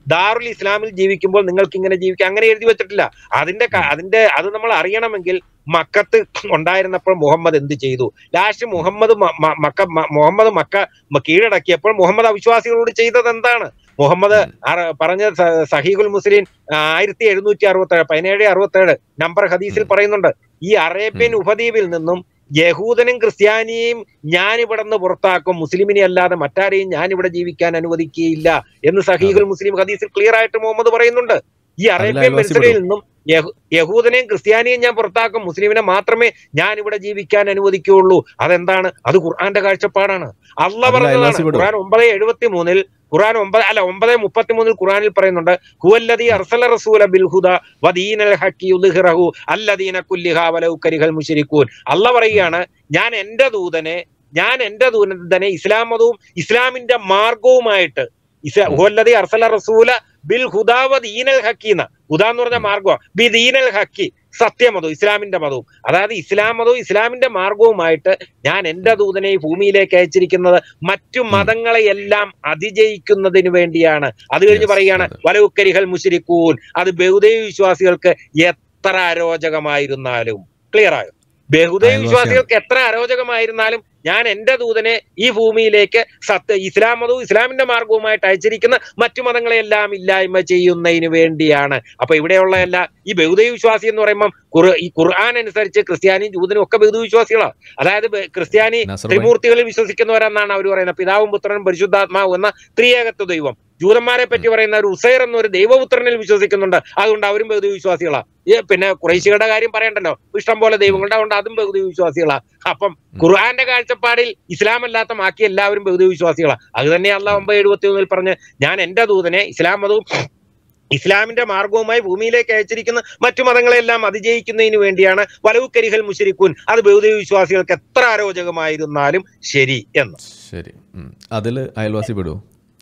ദാറുൽ ഇസ്ലാമിൽ ജീവിക്കുമ്പോൾ നിങ്ങൾക്ക് ഇങ്ങനെ ജീവിക്കാം അങ്ങനെ എഴുതി വെച്ചിട്ടില്ല അതിന്റെ ക- അതിന്റെ അത് നമ്മൾ അറിയണമെങ്കിൽ മക്കത്ത് ഉണ്ടായിരുന്നപ്പോൾ മുഹമ്മദ് എന്ത് ചെയ്തു ലാസ്റ്റ് മുഹമ്മദ് മ- മ- മക്ക മ- മുഹമ്മദ് മക്ക മ- കീഴടക്കിയപ്പോൾ മുഹമ്മദ് അവിശ്വാസികളോട് ചെയ്തത് എന്താണ് മുഹമ്മദ് അറ- പറഞ്ഞ സ- സഹീഖുൽ മുസ്ലിം ആയിരത്തി എഴുന്നൂറ്റി അറുപത്തി ഏഴ് പതിനേഴ് അറുപത്തി ഏഴ് നമ്പർ ഹദീസിൽ പറയുന്നുണ്ട് ഈ അറേബ്യൻ ഉപദ്വീപിൽ നിന്നും യഹൂദനും ക്രിസ്ത്യാനിയെയും ഞാൻ ഇവിടെ നിന്ന് പുറത്താക്കും മുസ്ലിമിനെ അല്ലാതെ മറ്റാരെയും ഞാൻ ഇവിടെ ജീവിക്കാൻ അനുവദിക്കുകയില്ല എന്ന് സഹീഖുൽ മുസ്ലിം ഹദീസിൽ ക്ലിയർ ആയിട്ട് മുഹമ്മദ് പറയുന്നുണ്ട് ഈ അറേബ്യൻ അയൽവാസി പരിസരയിൽ നിന്നും യഹൂ- യഹൂദനെയും ക്രിസ്ത്യാനിയെയും ഞാൻ പുറത്താക്കും മുസ്ലിമിനെ മാത്രമേ ഞാൻ ഇവിടെ ജീവിക്കാൻ അനുവദിക്കുകയുള്ളൂ അതെന്താണ് അത് ഖുർആന്റെ കാഴ്ചപ്പാടാണ് അള്ള അതിൽ പറഞ്ഞതാണ് അയൽവാസി പെടും. ഖുർആൻ ഒമ്പത് എഴുപത്തി മൂന്നിൽ ഖുർആൻ ഒമ്പത് അല്ല ഒമ്പത് മുപ്പത്തി മൂന്നിൽ ഖുർആനിൽ പറയുന്നുണ്ട് ഹുവല്ലദീ അർസല റസൂല ബിൽ ഹുദ വദീനൽ ഹക്കി യുദ്ഹിറഹു അല്ലദീന കുല്ലിഹ വലൗ കരിഹൽ മുശ്രിക്കൂൻ അല്ല പറയുകയാണ് ഞാൻ എന്റെ ദൂതനെ ഞാൻ എന്റെ ദൂതനെ ഇസ്ലാം മതവും ഇസ്ലാമിന്റെ മാർഗവുമായിട്ട് ഇസ്ലാ- ഹുവല്ലദീ അർസല റസൂല ബിൽ ഹുദാ വദീനൽ ഹക്കി എന്ന ഹുദ എന്ന് പറഞ്ഞ മാർഗം ബി ദീനൽ ഹക്കി സത്യമതവും ഇസ്ലാമിന്റെ മതവും അതായത് ഇസ്ലാം മതവും ഇസ്ലാമിന്റെ മാർഗവുമായിട്ട് ഞാൻ എന്റെ ദൂതനെ ഈ ഭൂമിയിലേക്ക് അയച്ചിരിക്കുന്നത് മറ്റു മതങ്ങളെയെല്ലാം അതിജയിക്കുന്നതിന് വേണ്ടിയാണ് അത് കഴിഞ്ഞ് Yes, പറയുകയാണ് അതെ. വലവുക്കരിഹൽ മുശിരിക്കൂൻ അത് ബഹുദൈവ വിശ്വാസികൾക്ക് എത്ര അരോചകമായിരുന്നാലും ക്ലിയർ ആയോ ബഹുദൈവ അയൽവാസിയാണ്. വിശ്വാസികൾക്ക് എത്ര അരോചകമായിരുന്നാലും ഞാൻ എന്റെ ദൂതനെ ഈ ഭൂമിയിലേക്ക് സത്യ ഇസ്ലാം മതവും ഇസ്ലാമിന്റെ മാർഗവുമായിട്ട് അയച്ചിരിക്കുന്ന മറ്റു മതങ്ങളെല്ലാം ഇല്ലായ്മ ചെയ്യുന്നതിന് വേണ്ടിയാണ് അപ്പൊ ഇവിടെയുള്ള എല്ലാ ഈ ബഹുദൈവ വിശ്വാസി എന്ന് പറയുമ്പോൾ ഖുർ- ഈ ഖുർആൻ അനുസരിച്ച് ക്രിസ്ത്യാനിയും ജൂതനും ഒക്കെ ബഹുദൈവ വിശ്വാസികളാണ് അതായത് ബ- ക്രിസ്ത്യാനി നസർ ഭായ്. ത്രിമൂർത്തികളിൽ വിശ്വസിക്കുന്നവരെന്നാണ് അവർ പറയുന്നത് പിതാവും പുത്രനും പരിശുദ്ധാത്മാവും എന്ന ത്രിയേകത്വ ദൈവം ജൂതന്മാരെ പറ്റി പറയുന്ന ഒരു ഉസൈർ എന്നൊരു ദൈവപുത്രനിൽ വിശ്വസിക്കുന്നുണ്ട് അതുകൊണ്ട് അവരും ബഹുദൈവ വിശ്വാസികളാ ഈ പിന്നെ കുറേശികളുടെ കാര്യം പറയണ്ടല്ലോ ഇഷ്ടം പോലെ ദൈവങ്ങളുടെ അതുകൊണ്ട് അതും ബഹുദൈവ വിശ്വാസികളാ അപ്പം ഖുർആന്റെ കാഴ്ചപ്പാടിൽ ഇസ്ലാം അല്ലാത്ത ബാക്കി എല്ലാവരും ബഹുദൈവ വിശ്വാസികളാ അത് തന്നെ അള്ളാഹ് ഒമ്പത് എഴുപത്തി ഒന്നിൽ പറഞ്ഞ് ഞാൻ എന്റെ ദൂതനെ ഇസ്ലാം മതവും ഇസ്ലാമിന്റെ മാർഗവുമായി ഭൂമിയിലേക്ക് അയച്ചിരിക്കുന്ന മറ്റു മതങ്ങളെല്ലാം അതിജയിക്കുന്നതിന് വേണ്ടിയാണ് വലവു കരിഹൽ മുശരിക്കൂൻ അത് ബഹുദൈവ വിശ്വാസികൾക്ക് എത്ര അരോചകമായിരുന്നാലും ശരി എന്ന് ശരി ഉം. അതില് അയൽവാസി പെടുവോ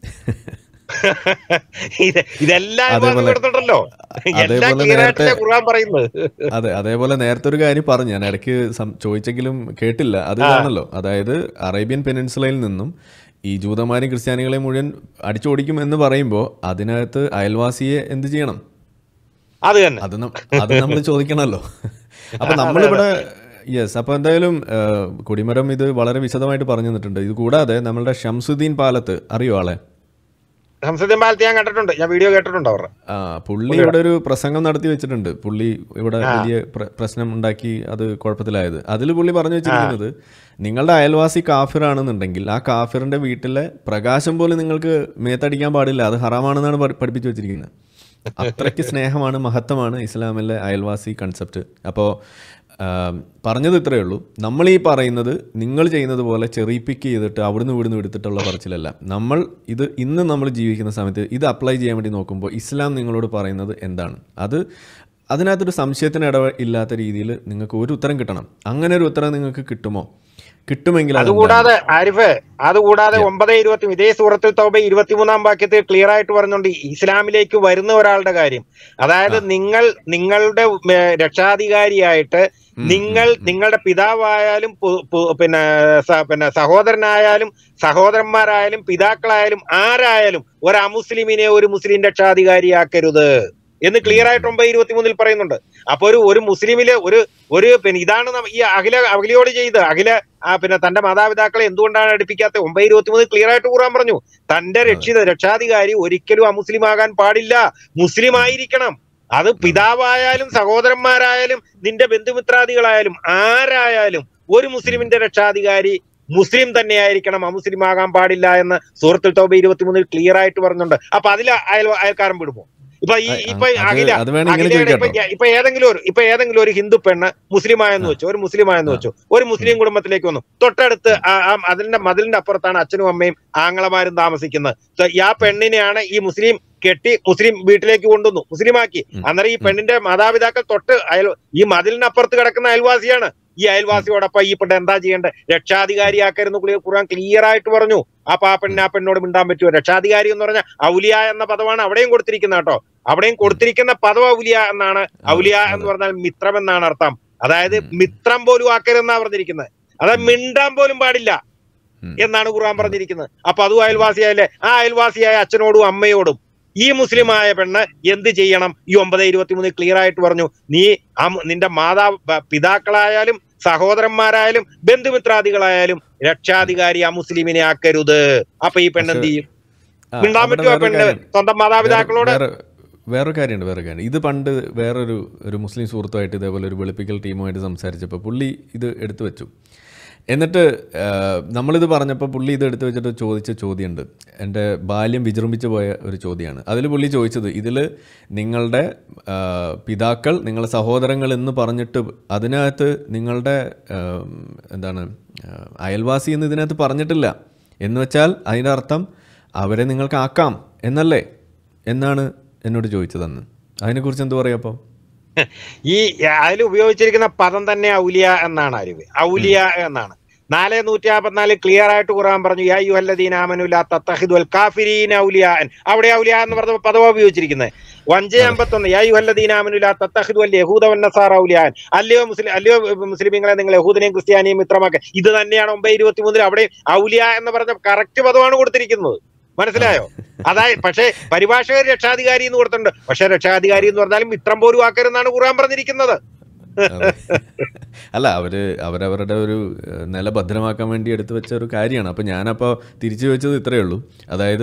ഇത് ഇതെല്ലാം അതേപോലെ- കൊടുത്തിട്ടല്ലോ എല്ലാം അതേപോലെ ക്ലിയർ ആയിട്ടല്ലേ നേരത്തെ- ഖുർആൻ പറയുന്നത് അതെ അതേപോലെ നേരത്തെ ഒരു കാര്യം പറഞ്ഞു ഞാൻ ഇടയ്ക്ക് സം- ചോദിച്ചെങ്കിലും കേട്ടില്ല അത് ഇതാണല്ലോ അതായത് അറേബ്യൻ പെനിൻസുലയിൽ നിന്നും ഈ ജൂതന്മാരെയും ക്രിസ്ത്യാനികളെയും മുഴുവൻ അടിച്ചോടിക്കും എന്ന് പറയുമ്പോൾ അതിനകത്ത് അയൽവാസിയെ എന്ത് ചെയ്യണം അത് തന്നെ അത് നം- അത് നമ്മൾ ചോദിക്കണമല്ലോ അപ്പൊ നമ്മളിവിടെ യെസ് അപ്പൊ എന്തായാലും ആ, കൊടിമരം ഇത് വളരെ വിശദമായിട്ട് പറഞ്ഞു തന്നിട്ടുണ്ട് ഇത് കൂടാതെ നമ്മളുടെ ഷംസുദ്ദീൻ പാലത്ത് അറിയോ ആളെ സംസദ്യം പാലത്ത് ഞാൻ കണ്ടിട്ടുണ്ട് ഞാൻ വീഡിയോ കേട്ടിട്ടുണ്ട് അവരുടെ ആ പുള്ളി ഇവിടെ ഒരു പ്രസംഗം നടത്തി വെച്ചിട്ടുണ്ട് പുള്ളി ഇവിടെ വലിയ പ്ര- പ്രശ്നം ഉണ്ടാക്കി അത് കുഴപ്പത്തിലായത് അതിൽ പുള്ളി പറഞ്ഞു വെച്ചിരിക്കുന്നത് നിങ്ങളുടെ അയൽവാസി കാഫിറാണെന്നുണ്ടെങ്കിൽ ആ കാഫിറിന്റെ വീട്ടിലെ പ്രകാശം പോലും നിങ്ങൾക്ക് മേത്തടിക്കാൻ പാടില്ല അത് ഹറാമാണെന്നാണ് പഠി- പഠിപ്പിച്ചു വെച്ചിരിക്കുന്നത് അത്രയ്ക്ക് സ്നേഹമാണ് മഹത്വമാണ് ഇസ്ലാമിലെ അയൽവാസി കൺസെപ്റ്റ് അപ്പോൾ പറഞ്ഞത് ഇത്രയേ ഉള്ളൂ നമ്മൾ ഈ പറയുന്നത് നിങ്ങൾ ചെയ്യുന്നത് പോലെ ചെറിയ പിക്ക് ചെയ്തിട്ട് അവിടുന്ന് ഇവിടുന്ന് എടുത്തിട്ടുള്ള പറച്ചിലല്ല നമ്മൾ ഇത് ഇന്ന് നമ്മൾ ജീവിക്കുന്ന സമയത്ത് ഇത് അപ്ലൈ ചെയ്യാൻ വേണ്ടി നോക്കുമ്പോൾ ഇസ്ലാം നിങ്ങളോട് പറയുന്നത് എന്താണ് അത് അതിനകത്തൊരു സംശയത്തിന് ഇടവ ഇല്ലാത്ത രീതിയിൽ നിങ്ങൾക്ക് ഒരു ഉത്തരം കിട്ടണം അങ്ങനെ ഒരു ഉത്തരം നിങ്ങൾക്ക് കിട്ടുമോ കിട്ടുമെങ്കിൽ അതെന്താണ്? അതുകൂടാതെ ആരിഫ് അതുകൂടാതെ ഒമ്പത് ഇരുപത്തി ഇതേ സൂറത്തിൽ തൗബ ഇരുപത്തിമൂന്നാം വാക്യത്തിൽ ക്ലിയർ ആയിട്ട് പറഞ്ഞുകൊണ്ട് ഇസ്ലാമിലേക്ക് വരുന്ന ഒരാളുടെ കാര്യം അതായത് നിങ്ങൾ നിങ്ങളുടെ ഉം, ഏ, രക്ഷാധികാരിയായിട്ട് നിങ്ങൾ നിങ്ങളുടെ പിതാവായാലും പു- പു- പിന്നെ സ- പിന്നെ സഹോദരനായാലും സഹോദരന്മാരായാലും പിതാക്കളായാലും ആരായാലും ഒരു അമുസ്ലിമിനെ ഒരു മുസ്ലിം രക്ഷാധികാരിയാക്കരുത് എന്ന് ക്ലിയർ ആയിട്ട് ഒമ്പത് ഇരുപത്തിമൂന്നിൽ പറയുന്നുണ്ട് അപ്പൊ ഒരു ഒരു മുസ്ലിമിലെ ഒരു ഒരു പിന്നെ ഇതാണ് നമ്മ- ഈ അഖില അഖിലയോട് ചെയ്ത് അഖില ആ പിന്നെ തന്റെ മാതാപിതാക്കളെ എന്തുകൊണ്ടാണ് അടുപ്പിക്കാത്ത ഒമ്പത് ഇരുപത്തിമൂന്നിൽ ക്ലിയർ ആയിട്ട് കൂറാൻ പറഞ്ഞു തന്റെ രക്ഷിത രക്ഷാധികാരി ഒരിക്കലും അമുസ്ലിം ആകാൻ പാടില്ല മുസ്ലിം ആയിരിക്കണം അത് പിതാവായാലും സഹോദരന്മാരായാലും നിന്റെ ബന്ധുമിത്രാദികളായാലും ആരായാലും ഒരു മുസ്ലിമിന്റെ രക്ഷാധികാരി മുസ്ലിം തന്നെയായിരിക്കണം അമുസ്ലിം ആകാൻ പാടില്ല എന്ന് സൂറത്തുൽ തൗബ ഇരുപത്തിമൂന്നിൽ ക്ലിയർ ആയിട്ട് പറഞ്ഞുണ്ട് അപ്പൊ അതിൽ അയൽ അയൽക്കാരൻ വിടുമോ ഇപ്പൊ ഈ ഇപ്പൊ അത് അഖില അത് വേണം ഇങ്ങനെ അഖിലയുടെ ഇപ്പൊ ചോദിക്കാം ഇപ്പൊ ഏതെങ്കിലും ഒരു ഇപ്പൊ ഏതെങ്കിലും ഒരു ഹിന്ദു പെണ്ണ് മുസ്ലിമായെന്ന് വെച്ചു ഒരു മുസ്ലിമായെന്ന് വെച്ചു ഒരു മുസ്ലിം കുടുംബത്തിലേക്ക് വന്നു തൊട്ടടുത്ത് ആ- ആ അതിന്റെ മതിലിന്റെ അപ്പുറത്താണ് അച്ഛനും അമ്മയും ആങ്ങളമാരും താമസിക്കുന്നത് So, ഈ ആ പെണ്ണിനെയാണ് ഈ മുസ്ലിം കെട്ടി മുസ്ലിം വീട്ടിലേക്ക് കൊണ്ടുവന്നു മുസ്ലിമാക്കി അന്നേരം ഈ പെണ്ണിന്റെ മാതാപിതാക്കൾ തൊട്ട് അയൽ ഈ മതിലിനപ്പുറത്ത് കിടക്കുന്ന അയൽവാസിയാണ് ഈ അയൽവാസിയോടൊപ്പം ഈ പെണ്ണ് എന്താ ചെയ്യേണ്ടത് രക്ഷാധികാരിയാക്കരുന്ന് കുളി- ഖുർആൻ ക്ലിയർ ആയിട്ട് പറഞ്ഞു അപ്പൊ ആ പെണ്ണിന് ആ പെണ്ണോട് മിണ്ടാൻ പറ്റുമോ രക്ഷാധികാരി എന്ന് പറഞ്ഞാൽ ഔലിയ എന്ന പദമാണ് അവിടെയും കൊടുത്തിരിക്കുന്നത് കേട്ടോ അവിടെയും കൊടുത്തിരിക്കുന്ന പദം ഔലിയ എന്നാണ് ഔലിയ എന്ന് പറഞ്ഞാൽ മിത്രം എന്നാണ് അർത്ഥം അതായത് മിത്രം പോലും ആക്കരുതെന്നാ പറഞ്ഞിരിക്കുന്നത് അതായത് മിണ്ടാൻ പോലും പാടില്ല ഉം. എന്നാണ് ഖുർആൻ പറഞ്ഞിരിക്കുന്നത് അപ്പൊ അതും അയൽവാസിയായല്ലേ ആ അയൽവാസിയായ അച്ഛനോടും അമ്മയോടും ഈ മുസ്ലിമായ പെണ്ണ് എന്ത് ചെയ്യണം ഈ ഒമ്പത് ഇരുപത്തിമൂന്ന് ക്ലിയർ ആയിട്ട് പറഞ്ഞു നീ ആ മു- നിന്റെ മാതാ പ- പിതാക്കളായാലും സഹോദരന്മാരായാലും ബന്ധുമിത്രാദികളായാലും രക്ഷാധികാരി ആ മുസ്ലിമിനെ ആക്കരുത് അപ്പൊ ഈ പെണ്ണ് എന്ത് ചെയ്യും ആ, മിണ്ടാൻ അവിടെ പറ്റുമോ ആ വേറൊരു പെണ്ണ് കാര്യം. സ്വന്തം മാതാപിതാക്കളോട് വേറെ വേറൊരു കാര്യമുണ്ട് വേറെ കാര്യം ഇത് പണ്ട് വേറൊരു ഒരു മുസ്ലിം സുഹൃത്തുമായിട്ട് ഇതേപോലെ ഒരു വെളുപ്പിക്കൽ ടീമുമായിട്ട് സംസാരിച്ചപ്പോൾ പുള്ളി ഇത് എടുത്തു വെച്ചു എന്നിട്ട് ആ, നമ്മളിത് പറഞ്ഞപ്പോൾ പുള്ളി ഇത് എടുത്തു വെച്ചിട്ട് ചോദിച്ച ചോദ്യമുണ്ട് എൻ്റെ ബാല്യം വിജൃംഭിച്ചു പോയ ഒരു ചോദ്യമാണ് അതിൽ പുള്ളി ചോദിച്ചത് ഇതിൽ നിങ്ങളുടെ ആ, പിതാക്കൾ നിങ്ങളുടെ സഹോദരങ്ങൾ എന്ന് പറഞ്ഞിട്ട് അതിനകത്ത് നിങ്ങളുടെ ആ, എന്താണ് ആ, അയൽവാസി എന്ന് ഇതിനകത്ത് പറഞ്ഞിട്ടില്ല എന്ന് വെച്ചാൽ അതിൻ്റെ അർത്ഥം അവരെ നിങ്ങൾക്ക് ആക്കാം എന്നല്ലേ എന്നാണ് എന്നോട് ചോദിച്ചതെന്ന് അതിനെക്കുറിച്ച് എന്ത് പറയാം അപ്പോൾ ഈ അതിൽ ഉപയോഗിച്ചിരിക്കുന്ന പദം തന്നെ ഔലിയ എന്നാണ് അറിവ് ഔലിയ എന്നാണ് നാല് നൂറ്റി നാൽപ്പത്തിനാല് ക്ലിയർ ആയിട്ട് ഖുർആൻ പറഞ്ഞു യാ യുഹല്ലദീന ആമനുല്ലാ തത്തഖിദുൽ കാഫിരീന ഔലിയാൻ അവിടെ ഔലിയ എന്ന് പറഞ്ഞ പദമാണ് ഉപയോഗിച്ചിരിക്കുന്നത് അഞ്ച് അമ്പത്തൊന്ന് യാ യുഹല്ലദീന ആമനുല്ലാ തത്തഖിദുൽ യഹൂദ വന്നസാറ ഔലിയാൻ അല്ലയോ മുസ്ലിം അല്ലയോ മുസ്ലിമീങ്ങളെ നിങ്ങൾ യഹൂദിനെയും ക്രിസ്ത്യാനിയും മിത്രമാക്കുക ഇത് തന്നെയാണ് ഒമ്പത് ഇരുപത്തി മൂന്നിൽ അവിടെ ഔലിയ എന്ന് പറഞ്ഞ കറക്റ്റ് പദമാണ് കൊടുത്തിരിക്കുന്നത് മനസ്സിലായോ അതായത് പക്ഷേ പരിഭാഷകർ രക്ഷാധികാരി എന്ന് കൊടുത്തിട്ടുണ്ട് പക്ഷെ രക്ഷാധികാരി എന്ന് പറഞ്ഞാലും മിത്രം പോലും ആക്കരുതെന്നാണ് ഖുർആൻ പറഞ്ഞിരിക്കുന്നത് അതെ. അല്ല അവര് അവരവരുടെ ഒരു ഏഹ്, നില ഭദ്രമാക്കാൻ വേണ്ടി എടുത്തു വെച്ച ഒരു കാര്യമാണ് അപ്പോൾ ഞാനപ്പോൾ തിരിച്ചു വെച്ചത് ഇത്രയേ ഉള്ളൂ അതായത്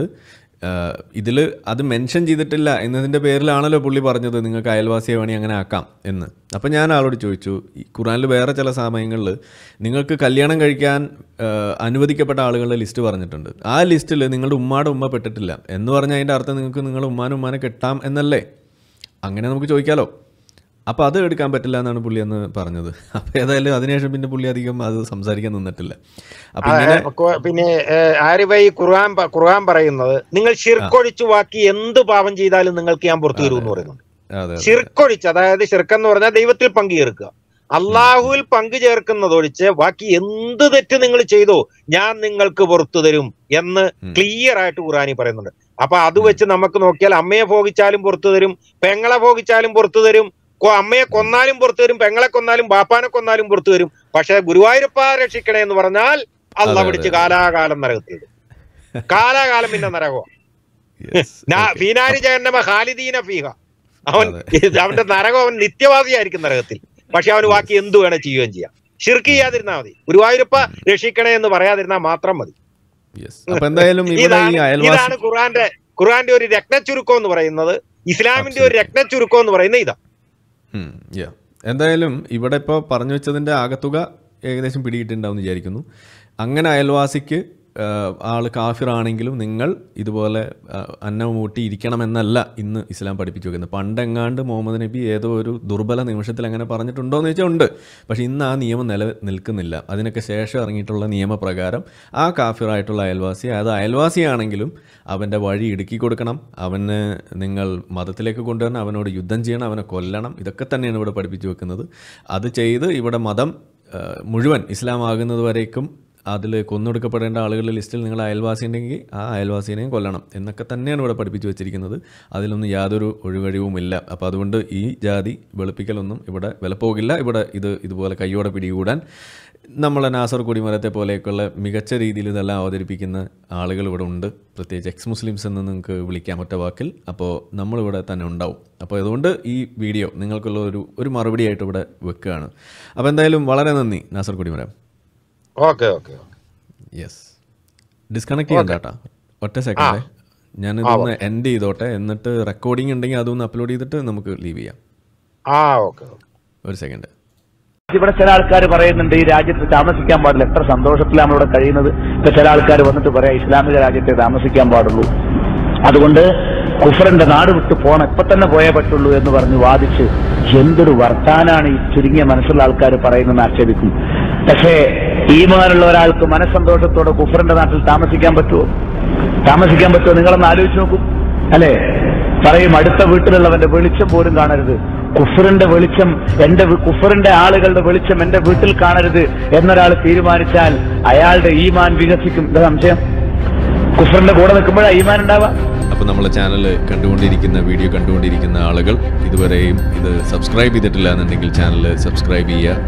ഇതിൽ അത് മെൻഷൻ ചെയ്തിട്ടില്ല എന്നതിൻ്റെ പേരിലാണല്ലോ പുള്ളി പറഞ്ഞത് നിങ്ങൾക്ക് അയൽവാസിയെ വേണമെങ്കിൽ അങ്ങനെ ആക്കാം എന്ന് അപ്പോൾ ഞാൻ ആളോട് ചോദിച്ചു ഈ ഖുറാനിൽ വേറെ ചില സമയങ്ങളിൽ നിങ്ങൾക്ക് കല്യാണം കഴിക്കാൻ ഏഹ്, അനുവദിക്കപ്പെട്ട ആളുകളുടെ ലിസ്റ്റ് പറഞ്ഞിട്ടുണ്ട് ആ ലിസ്റ്റിൽ നിങ്ങളുടെ ഉമ്മാടെ ഉമ്മ പെട്ടിട്ടില്ല എന്ന് പറഞ്ഞാൽ അതിൻ്റെ അർത്ഥം നിങ്ങൾക്ക് നിങ്ങളുടെ ഉമ്മാനും ഉമ്മാനെ കെട്ടാം എന്നല്ലേ അങ്ങനെ നമുക്ക് ചോദിക്കാലോ അപ്പോൾ അത് എടുക്കാൻ പറ്റില്ല എന്നാണ് പുള്ളി അന്ന് പറഞ്ഞത് അപ്പോൾ ഏതായാലും അതിനുശേഷം പിന്നെ പുള്ളി അധികം അത് സംസാരിക്കാൻ നിന്നിട്ടില്ല അപ്പം ഇങ്ങനെ ആ, കൊ- പിന്നെ ആരിഫായി ഖുർആൻ പ- ഖുർആൻ പറയുന്നത് നിങ്ങൾ ഷിർക്കൊഴിച്ചു ബാക്കി എന്ത് പാപം ചെയ്താലും നിങ്ങൾക്ക് ഞാൻ പുറത്തു വരും എന്ന് പറയുന്നുണ്ട് അതെ അതെ ഷിർക്കൊഴിച്ച് അതായത് ഷിർക്ക് പറഞ്ഞാൽ ദൈവത്തിൽ പങ്കു ചേർക്കുക അള്ളാഹുവിൽ പങ്കു ചേർക്കുന്നതൊഴിച്ച് ബാക്കി എന്ത് തെറ്റ് നിങ്ങൾ ചെയ്തോ ഞാൻ നിങ്ങൾക്ക് പുറത്തു തരും എന്ന് ഉം. ക്ലിയർ ആയിട്ട് ഖുറാനി പറയുന്നുണ്ട് അപ്പൊ അത് വെച്ച് നമുക്ക് നോക്കിയാൽ അമ്മയെ ഭോഗിച്ചാലും പുറത്തു തരും പെങ്ങളെ ഭോഗിച്ചാലും പുറത്തു തരും കൊ- അമ്മയെ കൊന്നാലും പുറത്തു തരും പെങ്ങളെ കൊന്നാലും ബാപ്പാനെ കൊന്നാലും പുറത്തു വരും പക്ഷെ ഗുരുവായൂരപ്പ രക്ഷിക്കണേ എന്ന് പറഞ്ഞാൽ അള്ള അതെ, അതെ, പിടിച്ച് അതെ. കാലാകാലം നരകത്തിലിടും കാലാകാലം പിന്നെ നരകോ Yes, okay. ഫീനാരി ജഗന്നമ ഖാലിദീന ഫീഹ അവൻ അതെ. ഇത് അവന്റെ നരകം അവൻ നിത്യവാസിയായിരിക്കും നരകത്തിൽ പക്ഷെ അവന് ബാക്കി എന്തു വേണേ ചെയ്യുകയും ചെയ്യാം ഷിർക്ക് ചെയ്യാതിരുന്നാ മതി ഗുരുവായൂരപ്പ രക്ഷിക്കണേ എന്ന് പറയാതിരുന്നാൽ മാത്രം മതി Yes. അപ്പൊ എന്തായാലും ഇവിടെ ഇതാണ് ഈ അയൽവാസി ഇതാണ് ഖുറാന്റെ ഖുറാന്റെ ഒരു രത്നച്ചുരുക്കം എന്ന് പറയുന്നത് ഇസ്ലാമിന്റെ ഒരു രത്നച്ചുരുക്കം എന്ന് പറയുന്നത് ഇതാ ഉം, yeah. എന്തായാലും ഇവിടെ ഇപ്പോൾ പറഞ്ഞു വെച്ചതിൻ്റെ ആകത്തുക ഏകദേശം പിടികിട്ടുണ്ടാവും വിചാരിക്കുന്നു അങ്ങനെ അയൽവാസിക്ക് ആ, ആള് കാഫിറാണെങ്കിലും നിങ്ങൾ ഇതുപോലെ ആ, അന്നം മൂട്ടി ഇരിക്കണമെന്നല്ല ഇന്ന് ഇസ്ലാം പഠിപ്പിച്ചു വെക്കുന്നത് പണ്ടെങ്ങാണ്ട് മുഹമ്മദ് നബി ഏതോ ഒരു ദുർബല നിമിഷത്തിൽ അങ്ങനെ പറഞ്ഞിട്ടുണ്ടോ എന്ന് വെച്ചാൽ ഉണ്ട് പക്ഷേ ഇന്ന് ആ നിയമം നില നിൽക്കുന്നില്ല അതിനൊക്കെ ശേഷം ഇറങ്ങിയിട്ടുള്ള നിയമപ്രകാരം ആ കാഫിറായിട്ടുള്ള അയൽവാസി അത് അയൽവാസിയാണെങ്കിലും അവൻ്റെ വഴി ഇടുക്കി കൊടുക്കണം അവന് നിങ്ങൾ മതത്തിലേക്ക് കൊണ്ടുവരണം അവനോട് യുദ്ധം ചെയ്യണം അവനെ കൊല്ലണം ഇതൊക്കെ തന്നെയാണ് ഇവിടെ പഠിപ്പിച്ചു വെക്കുന്നത് അത് ചെയ്ത് ഇവിടെ മതം ആ, മുഴുവൻ ഇസ്ലാം ആകുന്നത് വരേക്കും അതിൽ കൊന്നൊടുക്കപ്പെടേണ്ട ആളുകളുടെ ലിസ്റ്റിൽ നിങ്ങൾ അയൽവാസി ഉണ്ടെങ്കിൽ ആ അയൽവാസിനെയും കൊല്ലണം എന്നൊക്കെ തന്നെയാണ് ഇവിടെ പഠിപ്പിച്ചു വെച്ചിരിക്കുന്നത് അതിലൊന്നും യാതൊരു ഒഴിവഴിവുമില്ല അപ്പോൾ അതുകൊണ്ട് ഈ ജാതി വെളുപ്പിക്കലൊന്നും ഇവിടെ വിലപ്പോകില്ല ഇവിടെ ഇത് ഇതുപോലെ കയ്യോടെ പിടികൂടാൻ നമ്മളെ നാസർ കുടിമരത്തെ പോലെയൊക്കെയുള്ള മികച്ച രീതിയിൽ ഇതെല്ലാം അവതരിപ്പിക്കുന്ന ആളുകൾ ഇവിടെ ഉണ്ട് പ്രത്യേകിച്ച് എക്സ് മുസ്ലിംസ് എന്ന് നിങ്ങൾക്ക് വിളിക്കാൻ ഒറ്റ വാക്കിൽ അപ്പോൾ നമ്മളിവിടെ തന്നെ ഉണ്ടാവും അപ്പോൾ അതുകൊണ്ട് ഈ വീഡിയോ നിങ്ങൾക്കുള്ള ഒരു ഒരു മറുപടിയായിട്ട് ഇവിടെ വെക്കുകയാണ് അപ്പോൾ എന്തായാലും വളരെ നന്ദി നാസർ കുടിമരം ഓക്കെ ഓക്കെ യെസ് ഡിസ്കണക്ട് ചെയ്യണ്ട കേട്ടോ ഒറ്റ സെക്കൻഡ് ഞാൻ ഇതൊന്ന് എൻഡ് ചെയ്തോട്ടെ എന്നിട്ട് റെക്കോർഡിംഗ് ഉണ്ടെങ്കിൽ അതൊന്ന് അപ്ലോഡ് ചെയ്തിട്ട് നമുക്ക് ലീവ് ചെയ്യാം ആ ഓക്കെ ഒരു സെക്കൻഡ് ഇവിടെ ചില ആൾക്കാർ പറയുന്നുണ്ട് ഈ രാജ്യത്ത് താമസിക്കാൻ പാടില്ല എത്ര സന്തോഷത്തിലാണ് ഇവിടെ കഴിയുന്നത് ഇപ്പൊ ചില ആൾക്കാർ വന്നിട്ട് പറയാം ഇസ്ലാമിക രാജ്യത്തെ താമസിക്കാൻ പാടുള്ളൂ അതുകൊണ്ട് കുഫറിന്റെ നാട് വിട്ട് പോണം ഇപ്പൊ തന്നെ പോയേ പറ്റുള്ളൂ എന്ന് പറഞ്ഞ് വാദിച്ച് എന്തൊരു വർത്താനാണ് ഈ ചുരുങ്ങിയ മനസ്സുള്ള ആൾക്കാർ പറയുന്നതെന്ന് ആക്ഷേപിക്കും പക്ഷേ ഈമാനുള്ള ഒരാൾക്ക് മനസ്സന്തോഷത്തോടെ കുഫറിന്റെ നാട്ടിൽ താമസിക്കാൻ പറ്റുമോ താമസിക്കാൻ പറ്റുമോ നിങ്ങളൊന്ന് ആലോചിച്ച് നോക്കൂ അല്ലേ പറയും അടുത്ത വീട്ടിലുള്ളവന്റെ വെളിച്ചം പോലും കാണരുത് കുഫറിന്റെ വെളിച്ചം എന്റെ വി- കുഫറിന്റെ ആളുകളുടെ വെളിച്ചം എന്റെ വീട്ടിൽ കാണരുത് എന്നൊരാൾ തീരുമാനിച്ചാൽ അയാളുടെ ഈമാൻ വികസിക്കും എന്താ സംശയം കുഫറിന്റെ കൂടെ നിൽക്കുമ്പോഴാണ് ഈമാൻ ഉണ്ടാവുക അപ്പോൾ നമ്മളെ ചാനൽ കണ്ടുകൊണ്ടിരിക്കുന്ന വീഡിയോ കണ്ടുകൊണ്ടിരിക്കുന്ന ആളുകൾ ഇതുവരെയും ഇത് സബ്സ്ക്രൈബ് ചെയ്തിട്ടില്ല എന്നുണ്ടെങ്കിൽ ചാനൽ സബ്സ്ക്രൈബ് ചെയ്യുക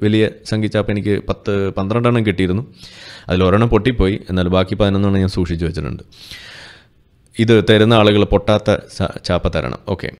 വലിയ സംഖ്യച്ചാപ്പ് എനിക്ക് പത്ത് പന്ത്രണ്ടെണ്ണം കിട്ടിയിരുന്നു അതിൽ ഒരെണ്ണം പൊട്ടിപ്പോയി എന്നാൽ ബാക്കി പതിനൊന്നെണ്ണം ഞാൻ സൂക്ഷിച്ചു വെച്ചിട്ടുണ്ട് ഇത് തരുന്ന ആളുകൾ പൊട്ടാത്ത സ- ചാപ്പ തരണം ഓക്കെ